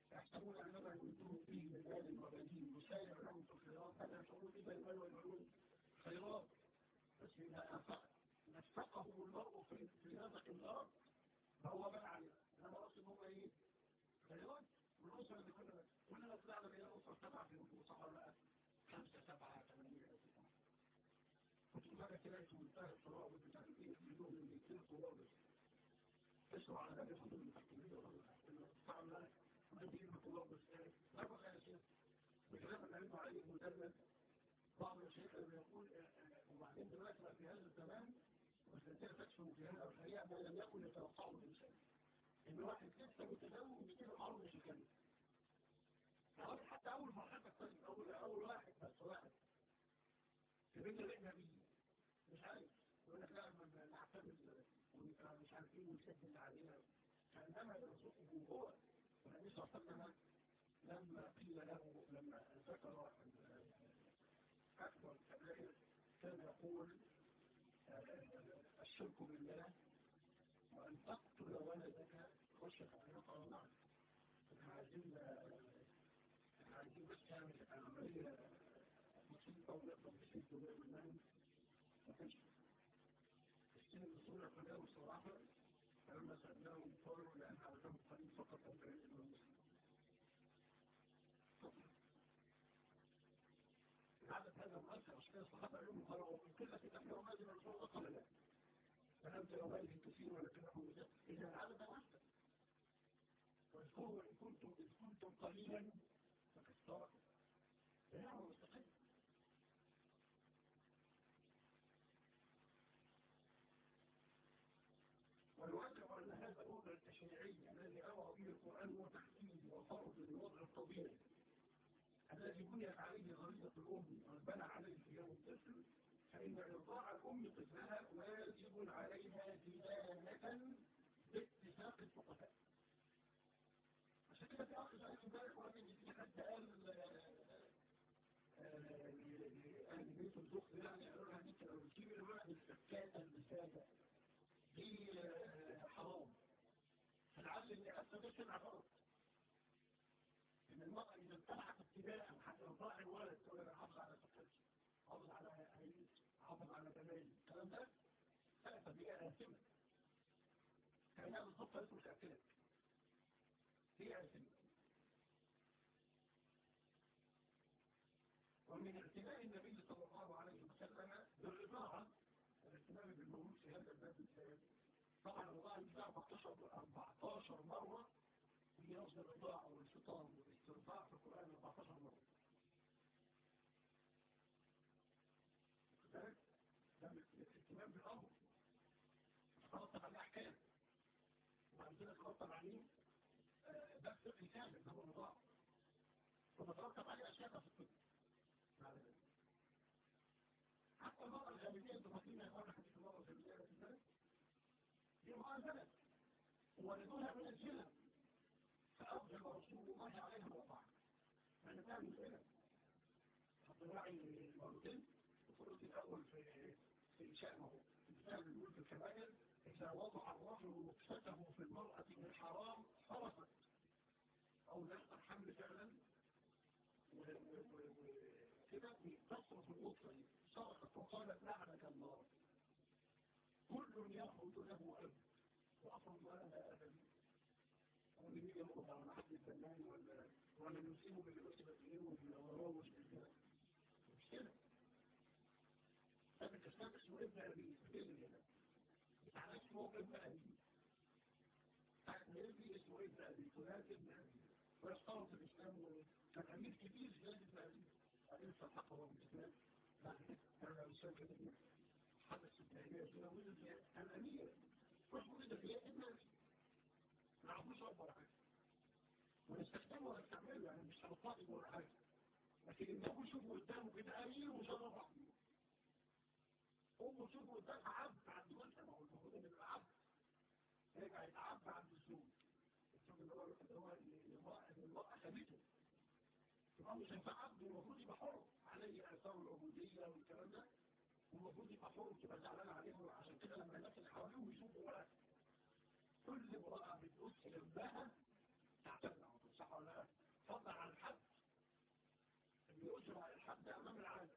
يحسبون أنما يمدون فيه من مال وبنين مسارع لهم في الخيرات ألا يشعرون إذا المال والبنون خيرات بس إذا أنفق نفقه المرء في في هذا الأرض فهو بقى عليه أنا أقصد هو إيه؟ خيرات والأسرة اللي كنا كلنا طلعنا بين الأسرة سبعة في الأسرة ولا خمسة سبعة ثمانية كنت بقى تلاقي في منتهى الصراع بتاع الايه مليون من 200 طوابق تسمع على ذلك الحدود التحكيمية ولا تعمل مدينة طوابق لا بقى يا شيخ بكلام العلم عليه مدرب بعض الشيخ اللي يقول وبعدين دلوقتي بقى في هذا الزمان والفتاة تكشف في هذا الحقيقة ما لم يكن يتوقعه الإنسان إن واحد لسه متزوج بكده العرض مش يكمل حتى أول مرحلة الثانية أول أول واحد بس واحد في بيت الإحنا بيه مش عارف يقول لك لا نعتمد مش عارفين ونسدد علينا فإنما يرزقه هو والنبي صلى الله عليه وسلم لما قيل له لما ذكر أكبر الكبائر كان يقول الشرك بالله وأن تقتل ولدك خشية أن يقع معك احنا عايزين احنا عايزين بس نعمل عملية بسيطة ونقدر نسيب دولار المال ما كانش السنة الأصولة كلها بصراحة فلما سألناهم قالوا لأن عدم قليل فقط أو كان المسلم العدد هذا مؤثر عشان كده الصحابة يقولوا قالوا من كل كتاب يوم هذه الرسول الله قال لا فلم تروا هذه كثير ولكنه مجد إذا العدد مؤثر واذكروا إن كنتم إن كنتم قليلا فكثروا لا هو مستقيم والواقع أن هذا الوضع التشريعي الذي أمر به القرآن هو تحديد وفرض الوضع الطبيعي الذي بنيت عليه غريزة الأم وبنى عليه يوم الطفل فإن إرضاع الأم طفلها واجب عليها ديانة باتفاق الفقهاء عشان كده في أخذ عليك امبارح وراجل في حد قال قال بيت الدخل يعني قالوا لها انت لو تجيب الولد السكاتة المساجة دي حرام فالعدل اللي أسا ده سمع غلط إن المرأة إذا امتنعت ابتداء حتى إرضاع الولد تقول أنا حافظ على سكتي حافظ على عيني حافظ على جمالي الكلام ده فأسا بيها آثمة كأنها بالضبط اسمه تأكلك هي آثمة ومن اهتمام النبي صلى الله عليه وسلم بالرضاعة الاهتمام بالمولود في هذا الباب الثاني طبعا الرضاعة دي 14 14 مرة في لفظ الرضاعة والفطام والاسترضاع في القرآن 14 مرة ده الاهتمام بالأمر تترتب عليه أحكام وعندنا تترتب عليه باب فقهي كامل هو الرضاعة وتترتب عليه أشياء في الطب حتى المرأة الغالبية انتم فاكرين يا اخوانا حديث المرأة الغالبية في البلد دي مؤذنة ولدها من الجنة فأوجب رسول الله عليها الوضع يعني تعمل كده حتى راعي مرتين الفرق الأول في في شأنه في كتاب الملك الكبائر إذا وضع الرجل نفسته في المرأة من حرام صرفت أو لا الحمل فعلا كده تصرف الأسرة دي صرفت وقالت لعنك الله كل يأخذ له أب وأصلا ولا أبد واللي بيجي يأخذ على محل الفنان ولا ولا نسيبه بالأسرة دي وبالأوراوش بالكلام مش كده هذا الكتاب اسمه ابن أبي سبيل هنا بتاع اسمه ابن أبي ابن اسمه ابن أبي فلان ابن أبي ويشترط الإسلام كان أمير كبير في ابن أبي بعدين فحقه بالإسلام بعد كده كان الإنسان كده حدث التهيئة كده ولد الأمير مش ولد في ابن أبي ما عرفوش رب ولا حاجة ونستخدمه ولا نستعمله يعني مش هنطلق ولا حاجة لكن النبي يشوفه قدامه كده أمير وشرف عبده أمه تشوفه قدامها عبد عند والدها ما هو المفروض إن يبقى عبد يرجع يتعبى عند الزوج الزوج اللي هو اللي هو المرأة خدته يبقى مش هينفع عبد المفروض يبقى حر عليه آثار العبودية والكلام ده والمفروض يبقى حر تبقى زعلان عليه عشان كده لما الناس اللي حواليهم يشوفوا ولد كل امرأة بتقص جنبها تعتمد على طول صح ولا لا؟ فضلا عن الحد اللي يجرى الحد أمام العالم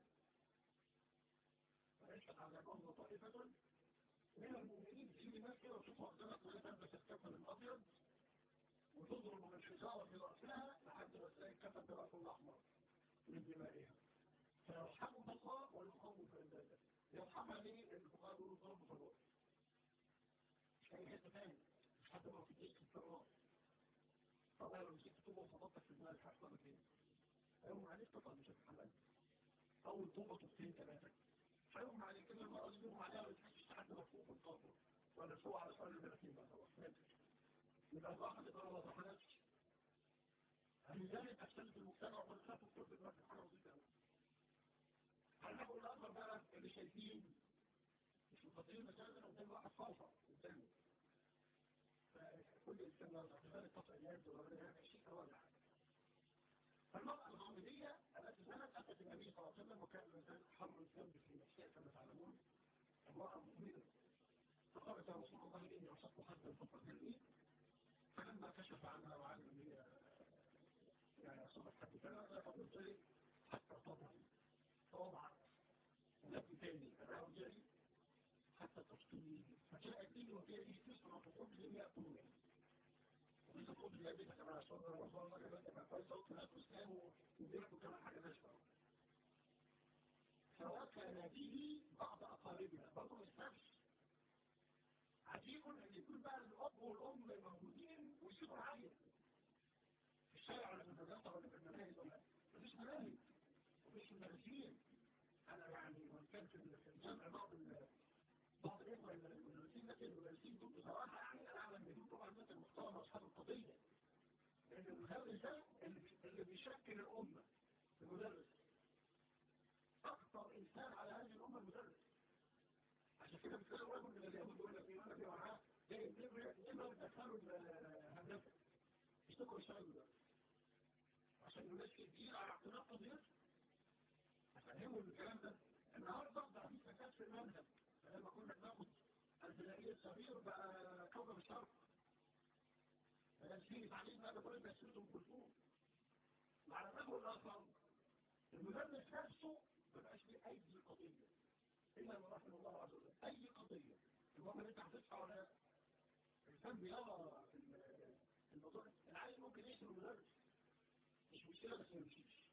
فيشهد على بعض طائفة من المؤمنين في ناس كده وشوفوا قدامك وهي تلبس الكفن الأبيض وتضرب من الحجارة في رأسها لحد ما تلاقي الكفن برأسه الأحمر من دمائها فيرحمها الله ويقوم في عباده يرحمها ليه؟ الفقهاء يقولوا ضرب في الوقت مش أي حته ثاني مش حتى لو في جيش الفراغ طبعا لو مسكت طوبة وخبطتك في دماغك هتحصل فين؟ هيقوم عليك طبعا مش هتتحمل أول طوبة طوبتين ثلاثة فيقوم عليك كده المرة دي يقوم عليها ما تحسش حد مفوق في القبر ولا فوق على سؤال البلاتين بقى خلاص يبقى الواحد يبقى ما ضحناش لذلك أكثرت المجتمع والخاف في كل الوقت حاجة بسيطة أوي هنقول الأكبر بقى اللي شايفين مش مقدرين مثلا قدام واحد فوضى قدامه فكل إنسان يرجع في ذلك قطع اليد وغير هذا الشيء راجع فالمرأة الغامدية التي زالت أتت النبي صلى الله عليه وسلم وكان الإنسان حر الذنب في نفسها كما تعلمون امرأة مؤمنة فقالت يا رسول الله إني أصبت حتى الفترة الإيد فلما كشف عنها وعلم أن هي يعني أصبت حتى كذا لا تضل حتى تضع فوضعت نبي تاني فأرجعي حتى تفطني فجاءت لي وفي تسعة خبز يأكلون وإذا الخبز يأتيك كما أشهر الرسول الله كما كما قال صوت لا تسلم وبيحكوا كما حاجة نشفى فوكل به بعض أقاربنا برضه ما يستفش عجيب أن يكون بقى الأب والأم موجودين ويسيبوا العيل في الشارع ولا في المدرسة ولا في المناهج ولا مفيش مناهج مفيش مدرسين أنا يعني وإن كان في الجامع بعض بعض الإخوة المدرسين لكن المدرسين دول بصراحة يعني أنا أعلم بدون طبعا الناس المحترمة أصحاب القضية لأن المدرس ده اللي بيشكل الأمة المدرس أكثر إنسان على هذه الأمة المدرس عشان كده بتلاقي رجل من اليهود يقول لك يقول لك يا معاه زي الجبل بتدخلوا الهندسة يشتكوا يشتغلوا ده عشان الناس كتير على اعتناق قضيته أفهموا الكلام ده النهارده بقى في فساد في المنهج لما كنا بناخد البدائية الصغير بقى كوكب الشرق فالسيري تعليم هذا كل الناس يسيرتهم كلهم وعلى الرجل الآخر المدرس نفسه ما بقاش ليه أي قضية إلا من رحمه الله عز وجل أي قضية المهم أنت هتصحى ولا الإنسان بيرى في الموضوع العالم ممكن يشتري المدرس مش مشكلة بس ما يمشيش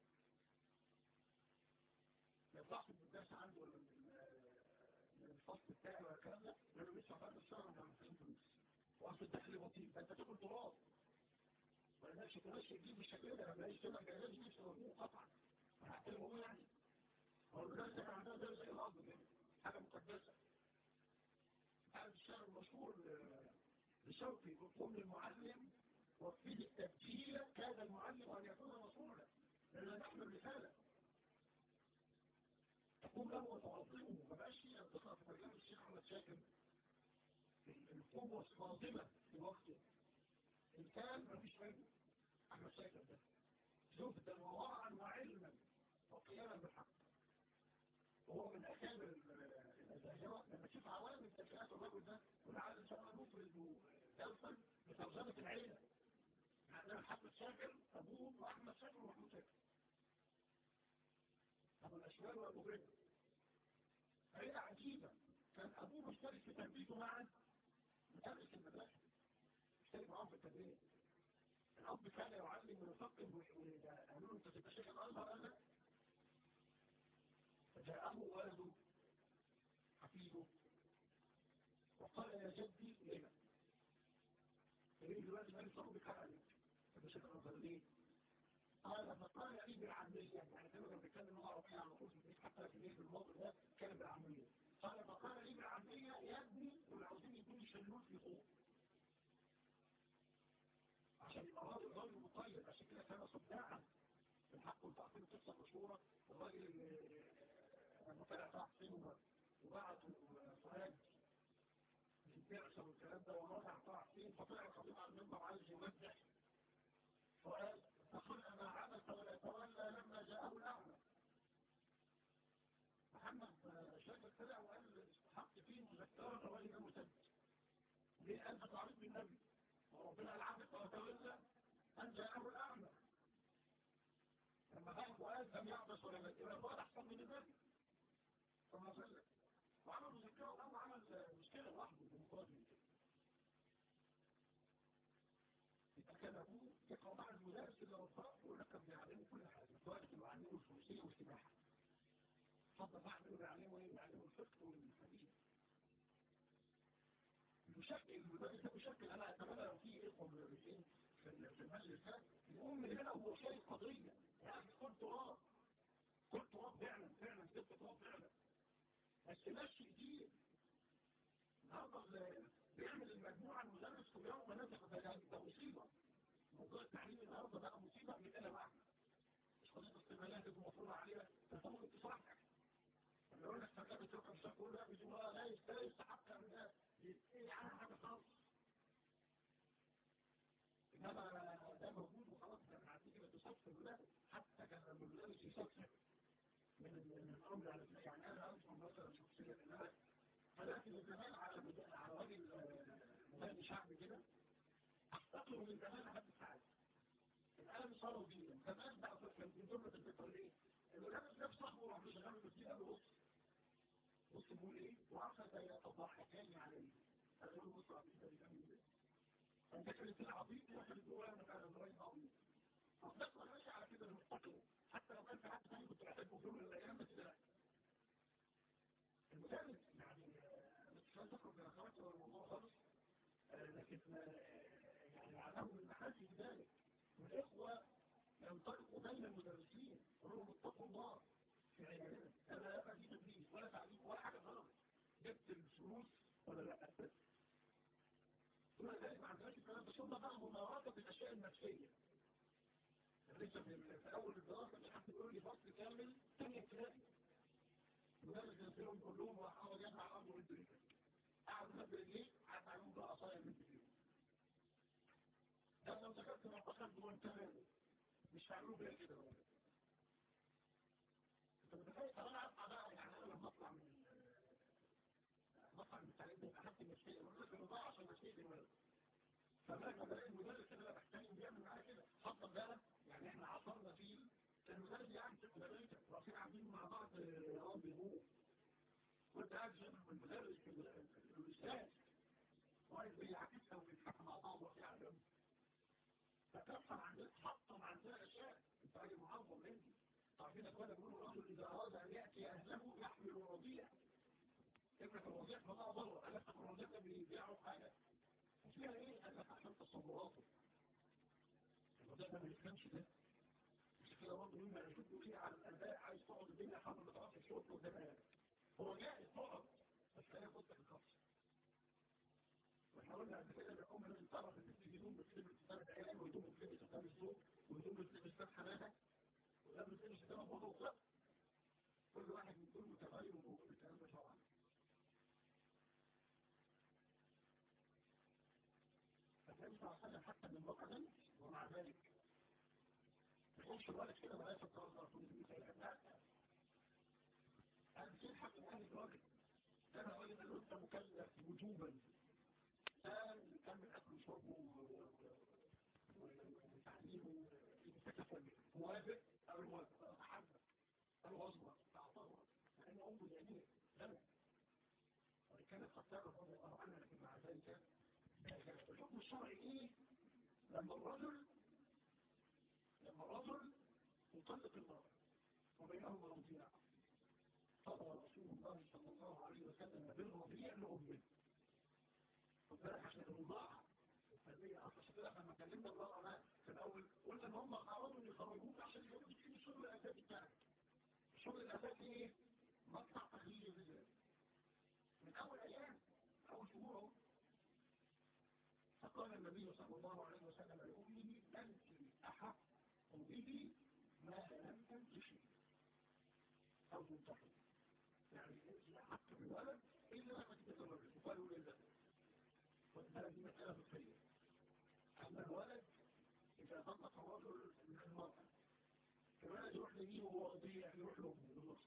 ما يطلعش من الدرس عنده ولا من الفصل بتاعي ولا الكلام ده لانه لسه بعد الشهر ما عملتش فلوس واصل الدخل بطيء فانت تاكل تراب ما لناش تمشي تجيب بالشكل ده لما يجي تبقى جاي يجي يشتغل قطعا حتى لو هو يعني هو الناس كان عندها درس زي الارض كده حاجه مقدسه عارف الشعر المشهور لشوقي قم للمعلم وفيه التبجيل كاد المعلم ان يكون رسولا لانه نحمل رساله تقوم له وتعظمه ما بقاش فيه انتقاء في مجال الشيخ احمد شاكر القوة الصادمة في وقته إن كان ما فيش علم احمد شاكر ده شوف ده وراء وعلما وقياما بالحق وهو من أكابر الأزاهرة لما تشوف عوامل تشكيلات الرجل ده ولعل إن شاء الله نفرد درسا بترجمة العيلة عندنا محمد شاكر أبوه وأحمد شاكر ومحمود شاكر أبو الأشوال وأبو غير عيلة عجيبة كان أبوه مشترك في تربيته معا مدرس المدرسة مشترك معاهم في التدريب الأب كان يعلم ويفقه ويقولوا له أنت تبقى شيخ الأزهر قال لك فجاءه ولده حفيده وقال يا جدي لما يريد دلوقتي ما يصرف بك عليك تبقى شيخ الأزهر ليه؟ قال فقال لي بالعامية يعني كانوا كانوا بيتكلموا عربية على طول في البيت حتى في البيت بالموضوع ده كان بالعامية قال فقال لي بالعامية يا ابني دول عاوزين يكونوا يشلون في فوق عشان يبقى راجل راجل مطيب عشان كده كان صداعا الحق والتعطيل قصة مشهورة الراجل اللي لما طلع تعطيل وبعته فؤاد في البعثة والكلام ده ورجع تعطيل فطلع الخطيب على المنبر عايز يمدح فؤاد فقل ما عبس ولا تولى لما جاءه الأعمى محمد شاكر طلع وقال استحق فيه مذكرة وإذا مسد ليه قال تعريف بالنبي وربنا قال عبس وتولى أن جاءه الأعمى لما ذهب وقال لم يعبس ولا يبقى الوضع أحسن من النبي فما زال وعمل ذكره الأمر عمل مشكلة لوحده بالمقابل يبقى كان أبوه يقرأ مع المدرس اللي وفاه يقول لك كان بيعلمه كل حاجة الواجب ويعلمه الفروسية والسباحة فضل بعد بيعلمه ايه بيعلمه الفقه والحديث يشكل المدرس ده بيشكل انا اتمنى لو في اخوه مدرسين في المجلس ده يقوم من هنا وهو شايف قضيه يعني كل تراب كل تراب فعلا فعلا ست تراب فعلا بس ماشي كتير النهارده بيعمل المجموعه المدرس كل يوم مناسخ ده مصيبه موضوع التعليم النهارده بقى مصيبه من انا معنا مش قضيه استغلالات المفروض عليها انت ممكن تصحح لما يقول لك فكره بتروح مش هتقول لا بيقول لا لا يستحق من ده ايه على حاجه خالص انما ده موجود وخلاص لما عندي كده تصفر الولاد حتى كان لما المدرس يصفر من من الامر على يعني انا اذكر مثلا شخصيه انما فلكن الزمان على على راجل مغني شعبي كده افتقره من زمان لحد ساعات الان صاروا دينا زمان بقى كان من جمله الفكره ايه؟ المدرس نفسه صاحبه راح يشغله بالدين قال له بص بص بيقول ايه؟ وعارفه زي تضحكاني عليه قال له بص عبيد ده بيعمل ايه؟ انت كنت العبيد واحد جواه انا كان راجل عبيد فبس ما ماشي على كده المفتقر حتى لو كان في حد ثاني كنت بحبه في يوم من الايام بس لا المدرس يعني مش عايز اخرج من اخواتي ولا الموضوع خالص لكن يعني علمهم المحاسن ذلك والاخوه ينطلقوا بين المدرسين قالوا اتقوا الله في عيالنا انا لا بقى تدريس ولا تعليم ولا حاجه خالص جبت الفلوس ولا لا دول ذلك ما عندناش الكلام بس هم بقى ممارسه بالاشياء النفسيه لسه في اول الدراسه اللي حد بيقول لي فصل كامل ثانيه ابتدائي المدرس ينزلهم كلهم وحاول يجمع الامر من الدنيا قعد مد رجليه قعد عليهم بقى قصايا من الدنيا ده لو ذكرت معتقد هو انتهى مش هيعملوا بيها كده انت متخيل طب انا اطلع بقى يعني انا لما اطلع من مطلع من التعليم ده احط النفسيه المدرس الموضوع عشان نفسيه الولد فلما بلاقي المدرس اللي انا بحتاجه بيعمل معايا كده حط بالك يعني احنا عصرنا فيه المدرس يعني في المدرسه واقفين قاعدين مع بعض اه بيهو وانت قاعد جنب المدرس في الاستاذ واقف بيعكسها وبيضحكوا مع بعض وفي علم فتفهم عندنا تحطم عندنا اشياء انت راجل معظم مني عارفين اخوانا بيقولوا الرجل اذا اراد ان ياتي اهله يحمل الرضيع ابنك الرضيع فضاء بره قال لك الرضيع ده بيبيعوا حاجه وفيها ايه؟ قال لك عشان تصوراته الرضيع ده ما يفهمش ده مش كده برضه مما يشوفوا فيه على الاداء عايز تقعد الدنيا حمل ما تعرفش الشغل قدام هو جاهز تقعد بس خليها خدك الخمسه واحنا قلنا قبل كده الام لازم تعرف ان في هدوم بتلبس ثلاث ايام وهدوم بتلبس قدام الزوج وهدوم بتلبس ثلاث حماها وهدوم بتلبس قدام الوضوء لا كل واحد من دول متغير وموجود الكلام ده طبعا فالنبي صلى الله عليه وسلم حتى من بقى ومع ذلك ما يقولش الولد كده ولا يفكر الله رسول الله لا أنا بصير حق الأهل الراجل أنا راجل قال له أنت مكلف وجوبا كان يكمل أكل وشربه وتعليمه يتكفل موافق أو موافق أحبه أو أصبر تعطوه لأن أمه اليمين لم وكانت قد تعرف رضي الله عنها لكن مع ذلك الحكم الشرعي إيه؟ لما الرجل لما الرجل يطلق المرأة وبينهما رضيع قضى رسول الله صلى الله عليه وسلم بالرضيع لأمه وذلك عشان الرضاعة الفردية أصلا كده لما كلمنا المرأة بقى في الأول قلنا إن هم قرروا إن يخرجوك عشان يقولوا تجيب الشغل الأساسي بتاعك الشغل الأساسي إيه؟ مقطع تخليل الرجال من أول أيام أول شهور أهو فقال النبي صلى الله عليه وسلم لأمه أنت أحق به ما لم تنتشي أو تنتحي يعني أنت أحق بالولد إلا ما تتزوج وقالوا لله والبلد دي مسألة فقهية أما الولد إذا طلق الرجل من المرأة الولد يروح لمين وهو رضيع يروح له بالنص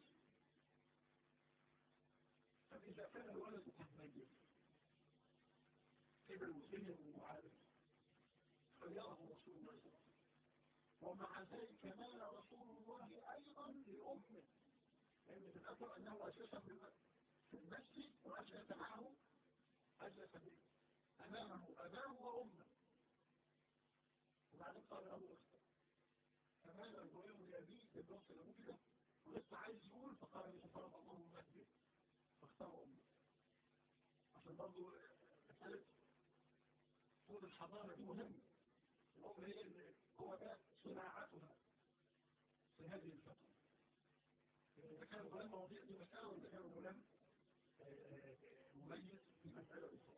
فإذا كان الولد قد ميت كبر وسلم وعارف خيره رسول الله صلى الله عليه وسلم ومع ذلك مال رسول الله أيضا لأمه لأن تذكر أنه أساسا في المسجد وأجلس معه أجلس به أمامه أباه وأمه وبعدين قال له أخته فمال الغلام لأبيه بالنص لأبوه كده ولسه عايز يقول فقال لي فرض الله المسجد فاختار أمه عشان برضه مسألة طول الحضارة دي مهمة الأم هي اللي هو ده صناعتها في هذه الفترة إذا كان الغلام مواضيع دي مسألة وإذا كان الغلام مميز في مسألة أخرى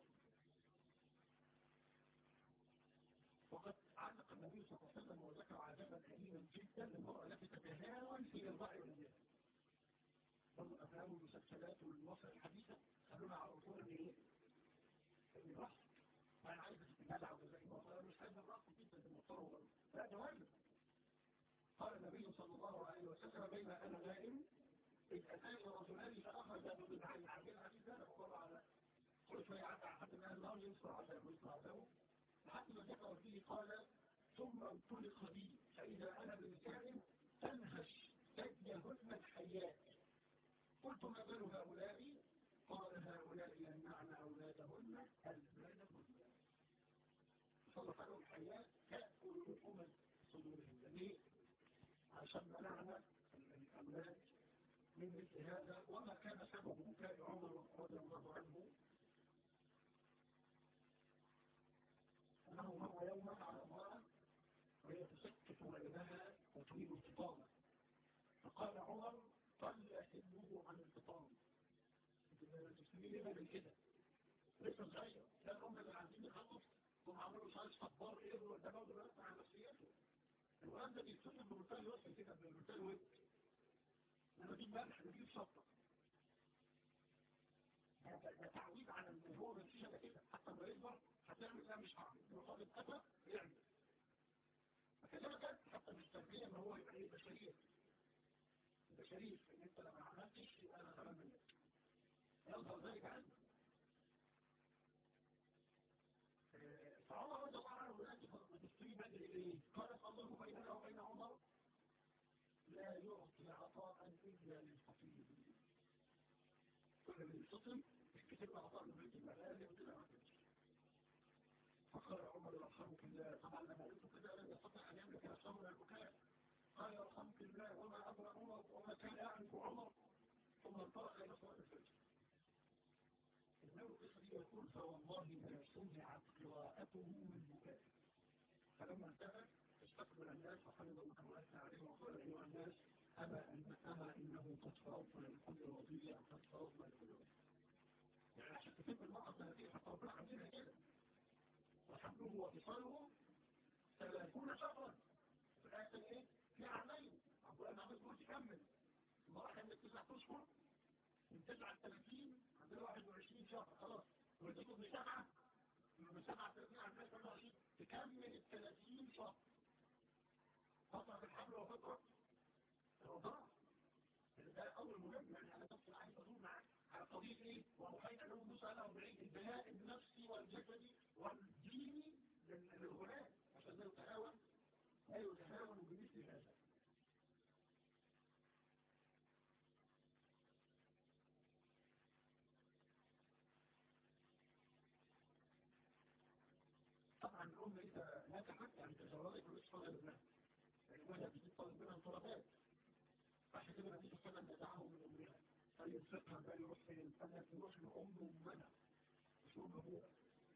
وقد علق النبي صلى الله عليه وسلم وذكر عذابا أليما جدا للمرأة التي تتهاون في إرضاع الرجال برضه الأفلام والمسلسلات والمصر الحديثة خلونا على أصول الإيه؟ الرحم أنا عايز تتجدع وزي ما مش عايز الرحم جدا المضطر لا ده واجب قال النبي صلى الله عليه وسلم بين أنا نائم إذ أتاني رجلان فأخرج بضعين العجل الحديث هذا وقال على كل شوية عدى أحد من النار ينصر عذابه ويصر عذابه لحد ما ذكر فيه قال ثم انطلق بي فإذا أنا بنساء تنهش ثديهن الحيات قلت ما بال هؤلاء قال هؤلاء يمنعن أولادهن أزواجهن صلت عليهم الحيات تأكل لحوم صدورهم ليه؟ عشان منعنا الأولاد من مثل هذا وما كان سببه كان عمر رضي الله عنه أنه مر يوما على امرأة وهي تسكت بينها وتريد الفطامة فقال عمر قل أهله عن الفطام تسميه ليه من كده لسه صغير كان هم اللي عايزين يخلص هم عملوا شعر صبار ايه ده برضه دلوقتي على نفسيته الولد ده بيتصل بمنتهى الوسط كده بمنتهى الود لما دي ملح نجيب شطه ده تعويض على ان هو نتيجه كده حتى لما يكبر هتعمل لا مش هعمل لو خد اتفق يعمل فكذلك حتى مش تربيه ان هو يبقى يبقى شريف يبقى شريف ان انت لما عملتش يبقى انا كمان منك يظهر ذلك عنك فعمر رضي الله عنه الآن بتشتري بدري إيه؟ قال الله بيننا وبين عمر لا يعطي عطاء إلا للفقير كل اللي يتصل كتب عطاء من بيت المال لا يمكن أن فقال عمر يرحمك الله طبعا لما قلت كده لم يستطع أن يملك نفسه من البكاء قال يرحمك الله وما أدرى عمر وما كان يعرف عمر ثم انطلق إلى صلاة الفجر إنه القصة يقول فوالله ما سمعت قراءته من بكاء فلما انتهى استقبل الناس فحمد الله وأثنى عليهم وقال أيها الناس أما إن أما إنه قد فرضنا لكل وضيع قد فرضنا لكل يعني عشان تتم المرأة الثلاثية حتى ربنا عندنا كده وحمله وفصاله ثلاثون شهرا في الآية إيه؟ في عامين عبد الله عمل تقول تكمل المرأة كانت تسع أشهر من 39 عندنا 21 شهر خلاص وتكون بسبعة من 37 عندنا 28 تكمل ال 30 شهر فترة الحمل وفترة الرضاعة ده أول مهم يعني أنا بس عايز أدور معاك على قضية إيه؟ وأوحينا له موسى على أربعين البناء النفسي والجسدي والديني للغلام عشان لا يتهاون لا يتهاون بمثل هذا طبعا الأم إذا نجحت يعني تزوجت ويصفى لابنها لأنها بتطلب منها طلبات عشان كده النبي صلى الله عليه وسلم دعاه من أمها فينفقها بقى يروح فين؟ قال يروح لأم أمنا مش أم أبوها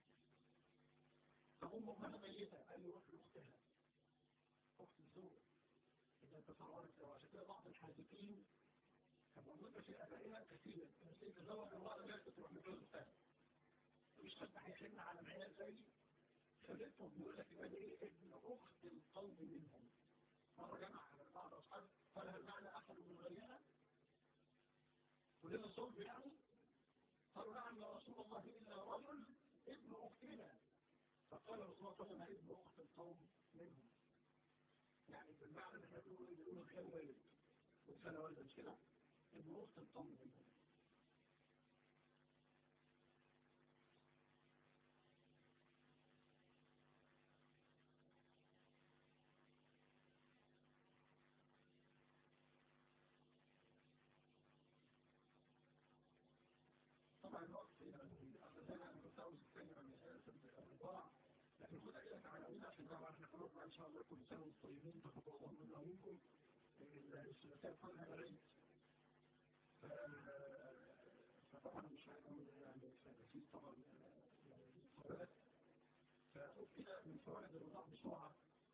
فأم أمها ميتة قال يروح لأختها أخت الزوج إذا تصورت له عشان كده بعض الحاسدين فمؤمنة في أبائها كثيرا السيد تزوج الله لا تروح لجوز أختها مش حد هيحن على العيال زي خليتهم بيقول لك يبقى ايه ابن اخت القوم منهم مره جمع على بعض اصحاب قال هل معنى احد من غيرها ولنا الصوت يعني قالوا نعم يا رسول الله الا رجل ابن اختنا فقال رسول الله صلى الله عليه وسلم ابن اخت القوم منهم يعني بالمعنى ان احنا بنقول بنقول خير والد وسنه والد مش كده ابن اخت القوم منهم طبعا الوقت أخذنا أنا كنت عاوز أتكلم عن الرضاع لكن خد كده تعالى عشان طبعا احنا خلاص إن شاء الله كل سنة وانتم طيبين تقبل الله منا ومنكم الثلاثاء قبل العيد فطبعا مش هنقول يعني في طبعا صلاة فأقول كده من فوائد الرضاع بسرعة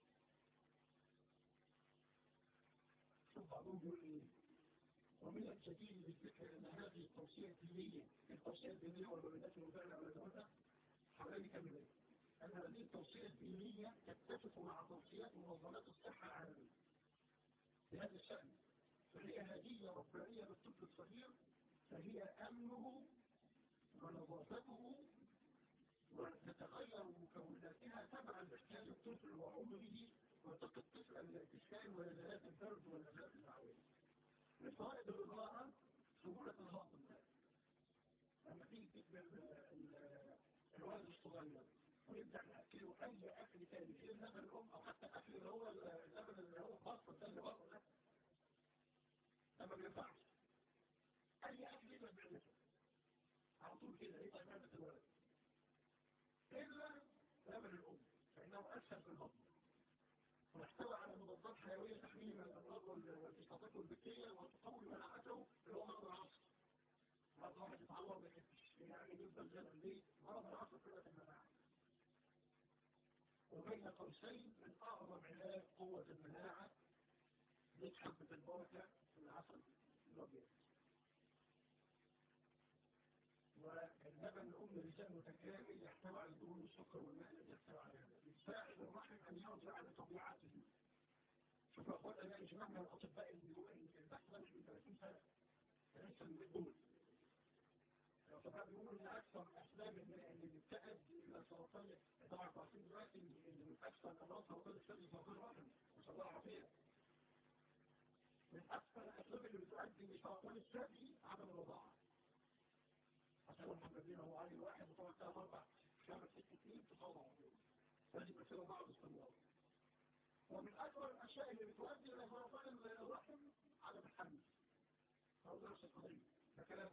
شوف بعضهم بيقول ايه ومن الجديد بالذكر ان هذه التوصية الدينية التوصية الدينية والولادات المبالغة والولادات حوالي كم أن هذه التوصية الدينية تتفق مع توصيات منظمات الصحة العالمية في هذا الشأن فهي هدية ربانية للطفل الصغير فهي أمنه ونظافته وتتغير مكوناتها تبعا لاحتياج الطفل وعمره وتقي الطفل من الاتسان ونزلات البرد ونزلات العوية من فوائد الرضاعة سهولة الهضم لما تيجي تكبر الولد الصغير ويبدأ نأكله أي أكل تاني غير لبن الأم أو حتى أكل اللي هو اللبن اللي هو خاصة ده اللي بره ده ده ما بينفعش أي أكل يبقى بيعمله على طول كده يبقى عبادة الولد إلا لبن الأم فإنه أسهل في الهضم ويحتوي على مضادات حيوية تحميه من الأمراض والإصابات والبكتيريا وتقوي مناعته اللي هو مرض العصر مرض واحد يتعور ما يحبش يعني يفضل زي البيت مرض العصر في المناعة وبين قوسين من أعظم علاج قوة المناعة ليش حبة البركة في العسل الأبيض واللبن الأم لسان متكامل يحتوي على دهون السكر والماء الذي يحتوي عليها يساعد الرحم أن يرجع لطبيعته شوف يا أخوانا يعني جمعنا الأطباء اللي البحث ده مش من 30 سنة لسه من الدول الأطباء بيقولوا إن أكثر أسباب اللي بتأد إلى سرطان طبعا عارفين دلوقتي إن من أكثر أمراض سرطان الثدي سرطان الرحم نسأل الله العافية من أكثر الأسباب اللي بتؤدي لسرطان الثدي عدم الرضاعة عشان محمد بن هو علي واحد وطبعا ثلاث أربع خمس ست سنين تصور لازم يصير بعض استمرار ومن أكبر الأشياء اللي بتؤدي إلى سرطان الرحم عدم الحمل أو نفس القضية ده كلام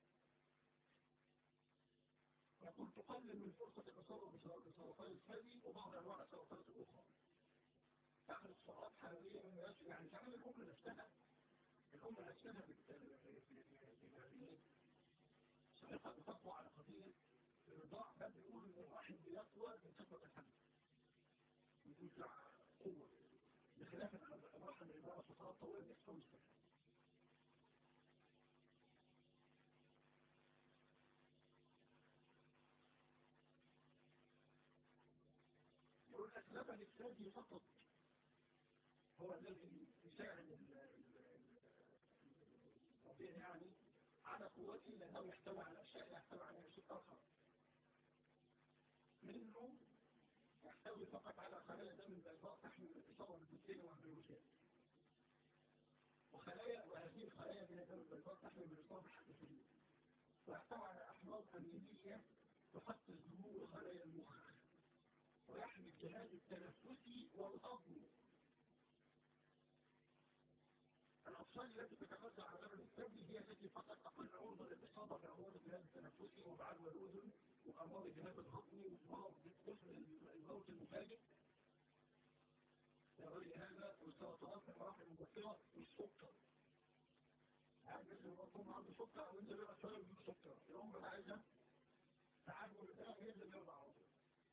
يقول تقلل من فرصة الإصابة بسرطان الثدي وبعض أنواع السرطانات الأخرى تأخذ سرعات حرارية من الناس يعني كمان الأم نفسها الأم نفسها صحتها بتقوى على قضية الرضاع ده بيقول إن الواحد بيطول من كثرة الحمل بيطلع قوة بخلاف الرحم اللي بقى فترات طويلة بيحصل مستحيل يقول لك لبن الثدي فقط هو الذي يساعد الطبيعي يعني على قوته لأنه يحتوي على أشياء يحتوي على شيء آخر منه يحتوي فقط على خلايا دم البيضاء تحمل الاتصال بالبروتين والفيروسات وخلايا وهذه الخلايا من دم البيضاء تحمل الاتصال بالحديثين ويحتوي على أحماض أمينية تحفز نمو خلايا المخ ويحمي الجهاز التنفسي والهضمي الأطفال التي تتغذى على لبن الثدي هي التي فقط تقل عرضة للإصابة بأمراض الجهاز التنفسي وبعد الأذن وأمراض الجهاز الهضمي ومرض الطفل الموت المفاجئ وغير هذا والسرطانات في المراحل المبكرة والسكر يعني مثل الأم عنده سكر وانت بقى سبب من السكر الأم بقى عايزة تعبوا الدم هي اللي بيرضع على طول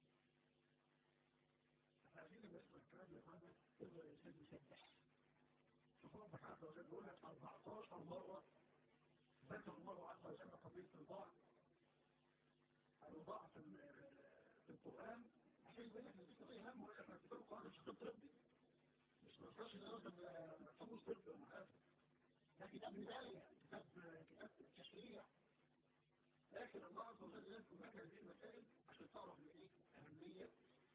احنا عايزين نسمع الكلام اللي معانا يقدر الإنسان يسبح ربك عز وجل يقول لك 14 مرة ذكر الله عز وجل قضية الرضاع الرضاع في القرآن عشان يقول لك ان دي قضية هامة ولا احنا كتاب القرآن مش خط طبي مش نقصاش ان لازم حفوظ طبي ومحاسب ده كتاب بداية كتاب كتاب تشريع لكن الله عز وجل يذكر لك هذه المسائل عشان تعرف الايه أهمية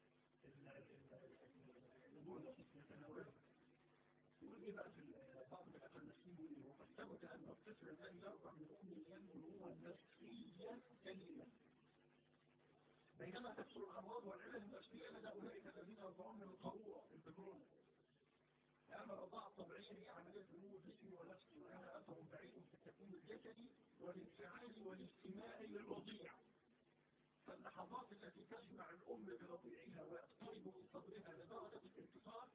الأمور التي تتناولها يقول ايه بقى في بعض الأسر النسيب وقد ثبت أن الطفل الذي يرضع من أمه ينمو نفسيا سليما بينما تكثر الأمراض والعلل النفسية لدى أولئك الذين يرضعون من القارورة البترول لأن الرضاعة الطبيعية هي عملية نمو جسمي ونفسي ولها أثر بعيد في التكوين الجسدي والانفعالي والاجتماعي للوضيع فاللحظات التي تجمع الأم برضيعها ويقترب من صدرها لدرجة الانتصار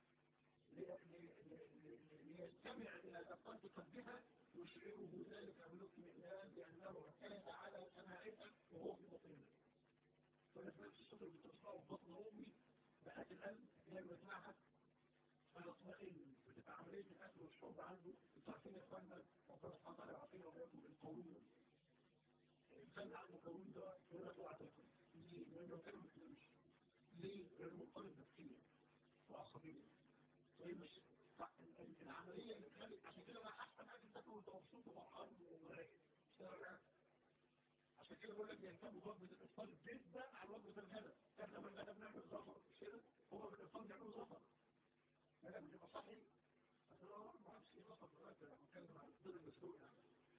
ليستمع إلى دقات قلبها يشعره ذلك بالاطمئنان لأنه اعتاد على سماعها وهو في بطنها فنسمع الصدر بتصبح في بطن أمي بحد القلب لما يسمعها فيطمئن بتبقى عملية الأكل والشرب عنده انتوا عارفين يا إخوانا ربنا سبحانه وتعالى يعطينا وياكم القولون الإنسان عنده قولون ده يقول لك اوعى تاكل ليه؟ لأنه كان ما بياكلش ليه؟ لأنه مضطرب نفسيا وعصبيا طيب مش العملية اللي بتخلي عشان كده بقى أحسن حاجة تاكل وأنت مبسوط وفرحان ورايق عشان كده بقول لك بيهتموا بوجبة الإفطار جدا عن وجبة الغداء احنا من الغداء بنعمل ظفر مش كده؟ هو بالإفطار بيعملوا ظفر أنا بتبقى صحي بس أنا ما أعرفش إيه ظفر دلوقتي أنا بتكلم عن الفطور المسلوق يعني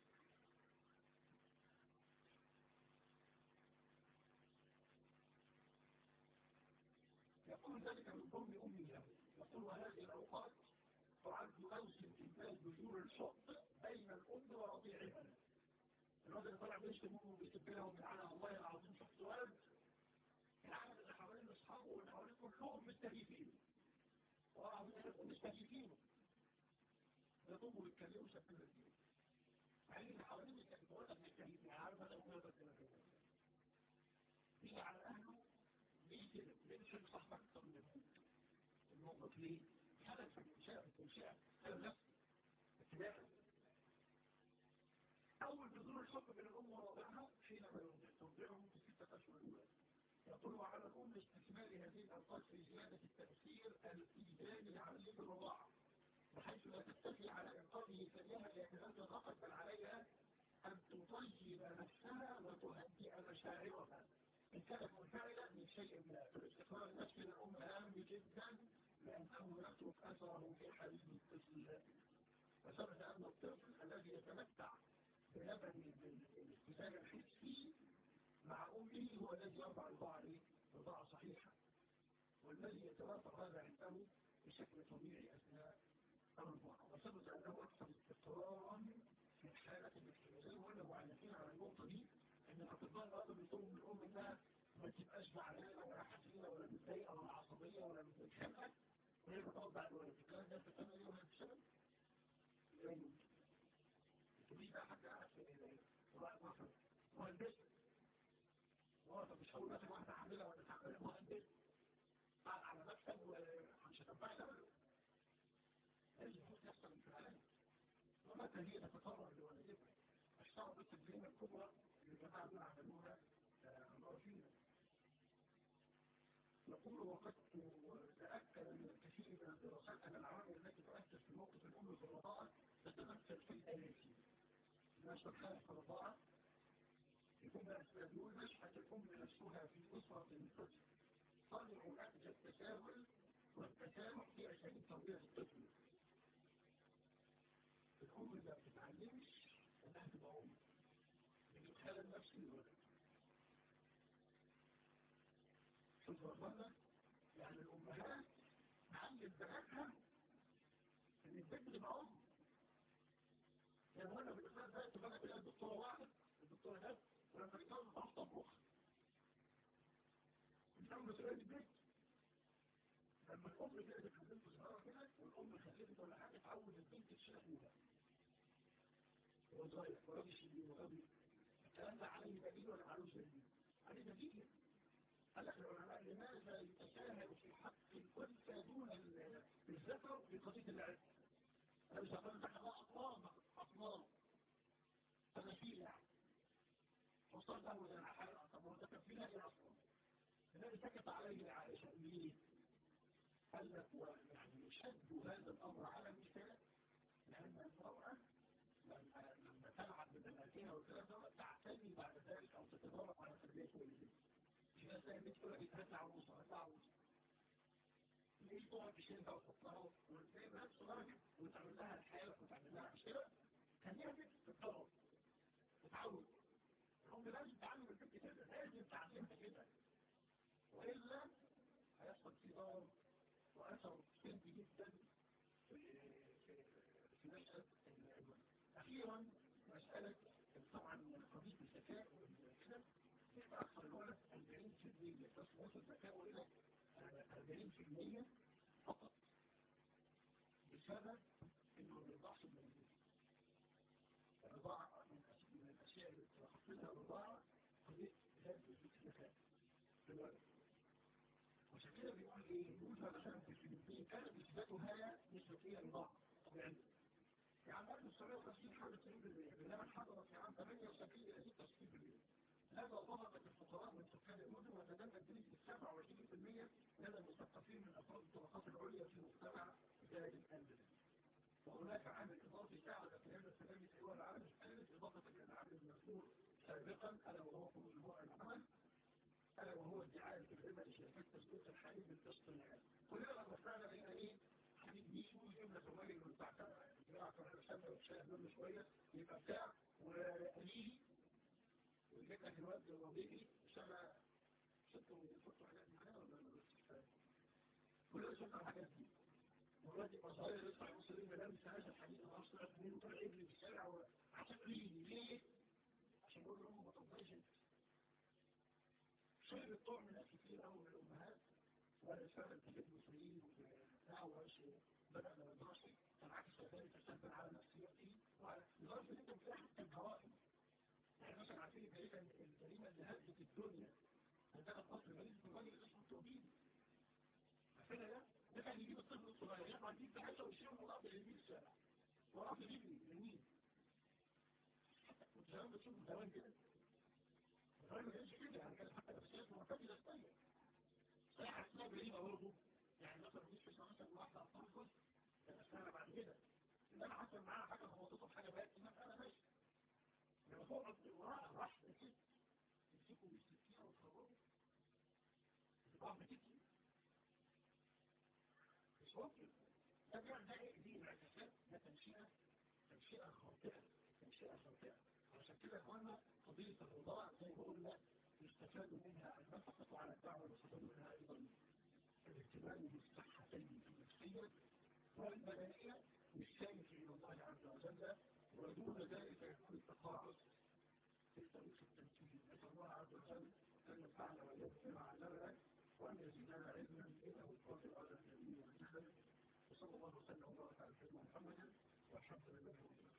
يقول ذلك من ضمن أمي له يقول وهذه الأوقات تعد موسم إنتاج بذور الحب بين الأم ورضيعها الراجل اللي طلع بيشتم امه وبيسب لها وبيلعنها والله العظيم شفت ولد العدد اللي حوالين اصحابه واللي حوالين كلهم مستهيفين والله العظيم احنا مستهيفينه يطوبوا يتكلموا شكل الدين مع ان اللي حوالين مستهيفين بقول لك مستهيفين عارف انا اقول لك كده كده يجي على اهله ليه كده؟ ليه تحب صاحبك اكتر من ابوك؟ الموقف ليه؟ هذا في الانشاء في الانشاء هذا نفس ابتداء أول بذور الحب من الأم ورضعها حينما ترضعهم في ستة أشهر الأولى يقول على الأم استكمال هذه الأوقات في زيادة التأثير الإيجابي لعملية الرضاعة بحيث لا تكتفي على إنقاذه ثانيها ليتغذى فقط بل عليها أن تطيب نفسها وتهدئ مشاعرها إن كانت منفعلة من شيء ما فالاستقرار النفسي للأم هام جدا لأنه يترك أثره في حديث الطفل وثبت أن الطفل الذي يتمتع بلبن الاستفادة الحسي مع أمه هو الذي يرضع الرضاعة إيه؟ رضاعة صحيحة والذي يتوافق هذا عنده بشكل طبيعي أثناء الرضاعة وثبت أنه أكثر استقرارا في الحالة الاجتماعية زي ما قلنا معلقين على النقطة دي إن الأطباء الأرض بيطلبوا من الأم إنها ما تبقاش زعلانة ولا حزينة ولا متضايقة ولا عصبية ولا متخانقة وهي بتقعد بعد الولد الكلام ده بتعمل إيه وهي بتشتغل؟ تريد بقى حد قاعد في وقت مهندس واقف مش هقول مثلا واحدة عاملة ولا تعمل مهندس قاعد على مكتب ومش هتنفع ده لازم يحصل في العالم ومتى هي تتقرر لوالدتها اشتغل بالتدريب الكبرى اللي الجماعة دول عملوها مرفينا يقول وقد تأكد من الكثير من الدراسات أن العوامل التي تؤثر في موقف الأم في الرضاعة تتمثل في الآلافي نشر خارج الرضاعة يكون يقول نشأة الأم نفسها في أسرة الطفل صنع أجل التساهل والتسامح في أساليب تربية الطفل الأم اللي ما بتتعلمش إنها تبقى أم بتتخيل النفس للولد شوف ربنا يعني الأمهات تعلم بناتها إن البنت تبقى أم يعني وانا بالإخلاق ده تبقى بلا الدكتورة واحد الدكتورة ده ولما يتجوز تعرف تطبخ بتعمل مسؤولية البيت لما الأم كده في البنت صغيرة كده والأم خلفت ولا حاجة تعود البنت تشيل أخوها هو صغير وراجل شديد وغبي الكلام ده عليه دليل ولا معلوش دليل؟ عليه دليل قال لك العلماء لماذا يتساهل في حق الأنثى دون الذكر في قضية العلم؟ أنا مش هقول لك أنا أطلام أطلام تماثيل يعني وصل له إلى الحلقة طب هو ده كان في نهي أصلا الذي سكت عليه عائشة ليه؟ قال لك يعني يشد هذا الأمر على النساء لأن المرأة لما لما تلعب ببناتها والكلام ده تعتني بعد ذلك أو تتدرب على تربية ولدها مش بس هي بتقول لك تسعة ونص تسعة ونص ليش تقعد تشيلها وتحطها وتلاقي نفس درجة وتعمل لها الحالة وتعمل لها مشكلة كان يعمل تتدرب تتعود الأم لازم تعلم البنت كده لازم تعلمها كده وإلا هيحصل في ضرر وأثر سلبي جدا في في نشأة أخيرا مسألة 40% فقط بسبب انه ما بيضعش من البيت الرضاعة من الاشياء اللي تخفضها الرضاعة قضية زاد الذكاء في الولد عشان كده بيقول ايه يقول مثلا في الفلبين كانت نسبتها نسبتية لبعض طبيعية في عام 1950 حوالي 90% بينما انحدرت في عام 78 الى 66% هذا ضغطت الفقراء من سكان المدن وتدنت بنسبة 27% لدى المثقفين من افراد الطبقات العليا في مجتمع ذلك الاندلس وهناك عامل اضافي ساعد في هذا التدني في دول العالم الثالث اضافة الى العامل المذكور سابقا الا وهو خروج المرأة العمل الا وهو ادعاء الربا لشركات تسويق الحليب الاصطناعي كلنا لما سمعنا بين ايه حليب بيسو جبنا الراجل من بتاع بتاع سنه وشاهد منه شويه يبقى بتاع وقليل وجبنا في الوقت الوظيفي سنه ستة ويحطوا حاجات معانا ولا ما كلنا شفنا الحاجات دي ودلوقتي مصاري يطلع المصريين ملابس هذا الحديث اصلا من طلع يجري في الشارع وعشان ليه؟ عشان يقول لهم ما تفضلش شيء الطعم ناس كتير قوي من الامهات ولا سبب كتير المصريين دعوة شيء بدأ من الدراسة تنعكس ذلك تسبب على نفسيتي وعلى لدرجة ان انت بتلاقي حتى الجرائم يعني مثلا عارفين الجريمة الجريمة اللي هدت الدنيا عندنا الطفل مريض في الراجل اسمه التوبيل عارفين ده؟ ده كان يجيب الطفل الصغير يطلع يجيب في حته ويشيله من الارض يجيب الشارع وراح يجيب يمين كنت زمان بتشوف زمان كده الراجل ما كانش كده يعني كان حتى نفسيته معتدله شويه صحيح اسمها جريمه برضه يعني مثلا مش تسمع مثلا واحده اطفال جزء كان اسمها بعد كده ان انا حصل معاها حاجه خبطته في حاجه بقت انا ماشي لما تقعد وراها راح كده تمسكوا بالسكينه وتخرجوا تقعد بتبكي مش ممكن ده بيعمل ده ايه دي انعكاسات ده تنشئه تنشئه خاطئه تنشئه خاطئه عشان كده يا اخوانا قضيه الرضاعه زي ما قلنا يستفاد منها النفقه على الدعوه ويستفاد منها ايضا الاهتمام بالصحتين النفسيه والبدنيه بالسير الى الله عز وجل ودون ذلك يكون التقاعس في الطريق التنفيذي نسال الله عز وجل ان ينفعنا واياكم بما علمنا وان يزيدنا علما انه القادر على النبي والجهل وصلى الله وسلم وبارك على سيدنا محمد والحمد لله رب العالمين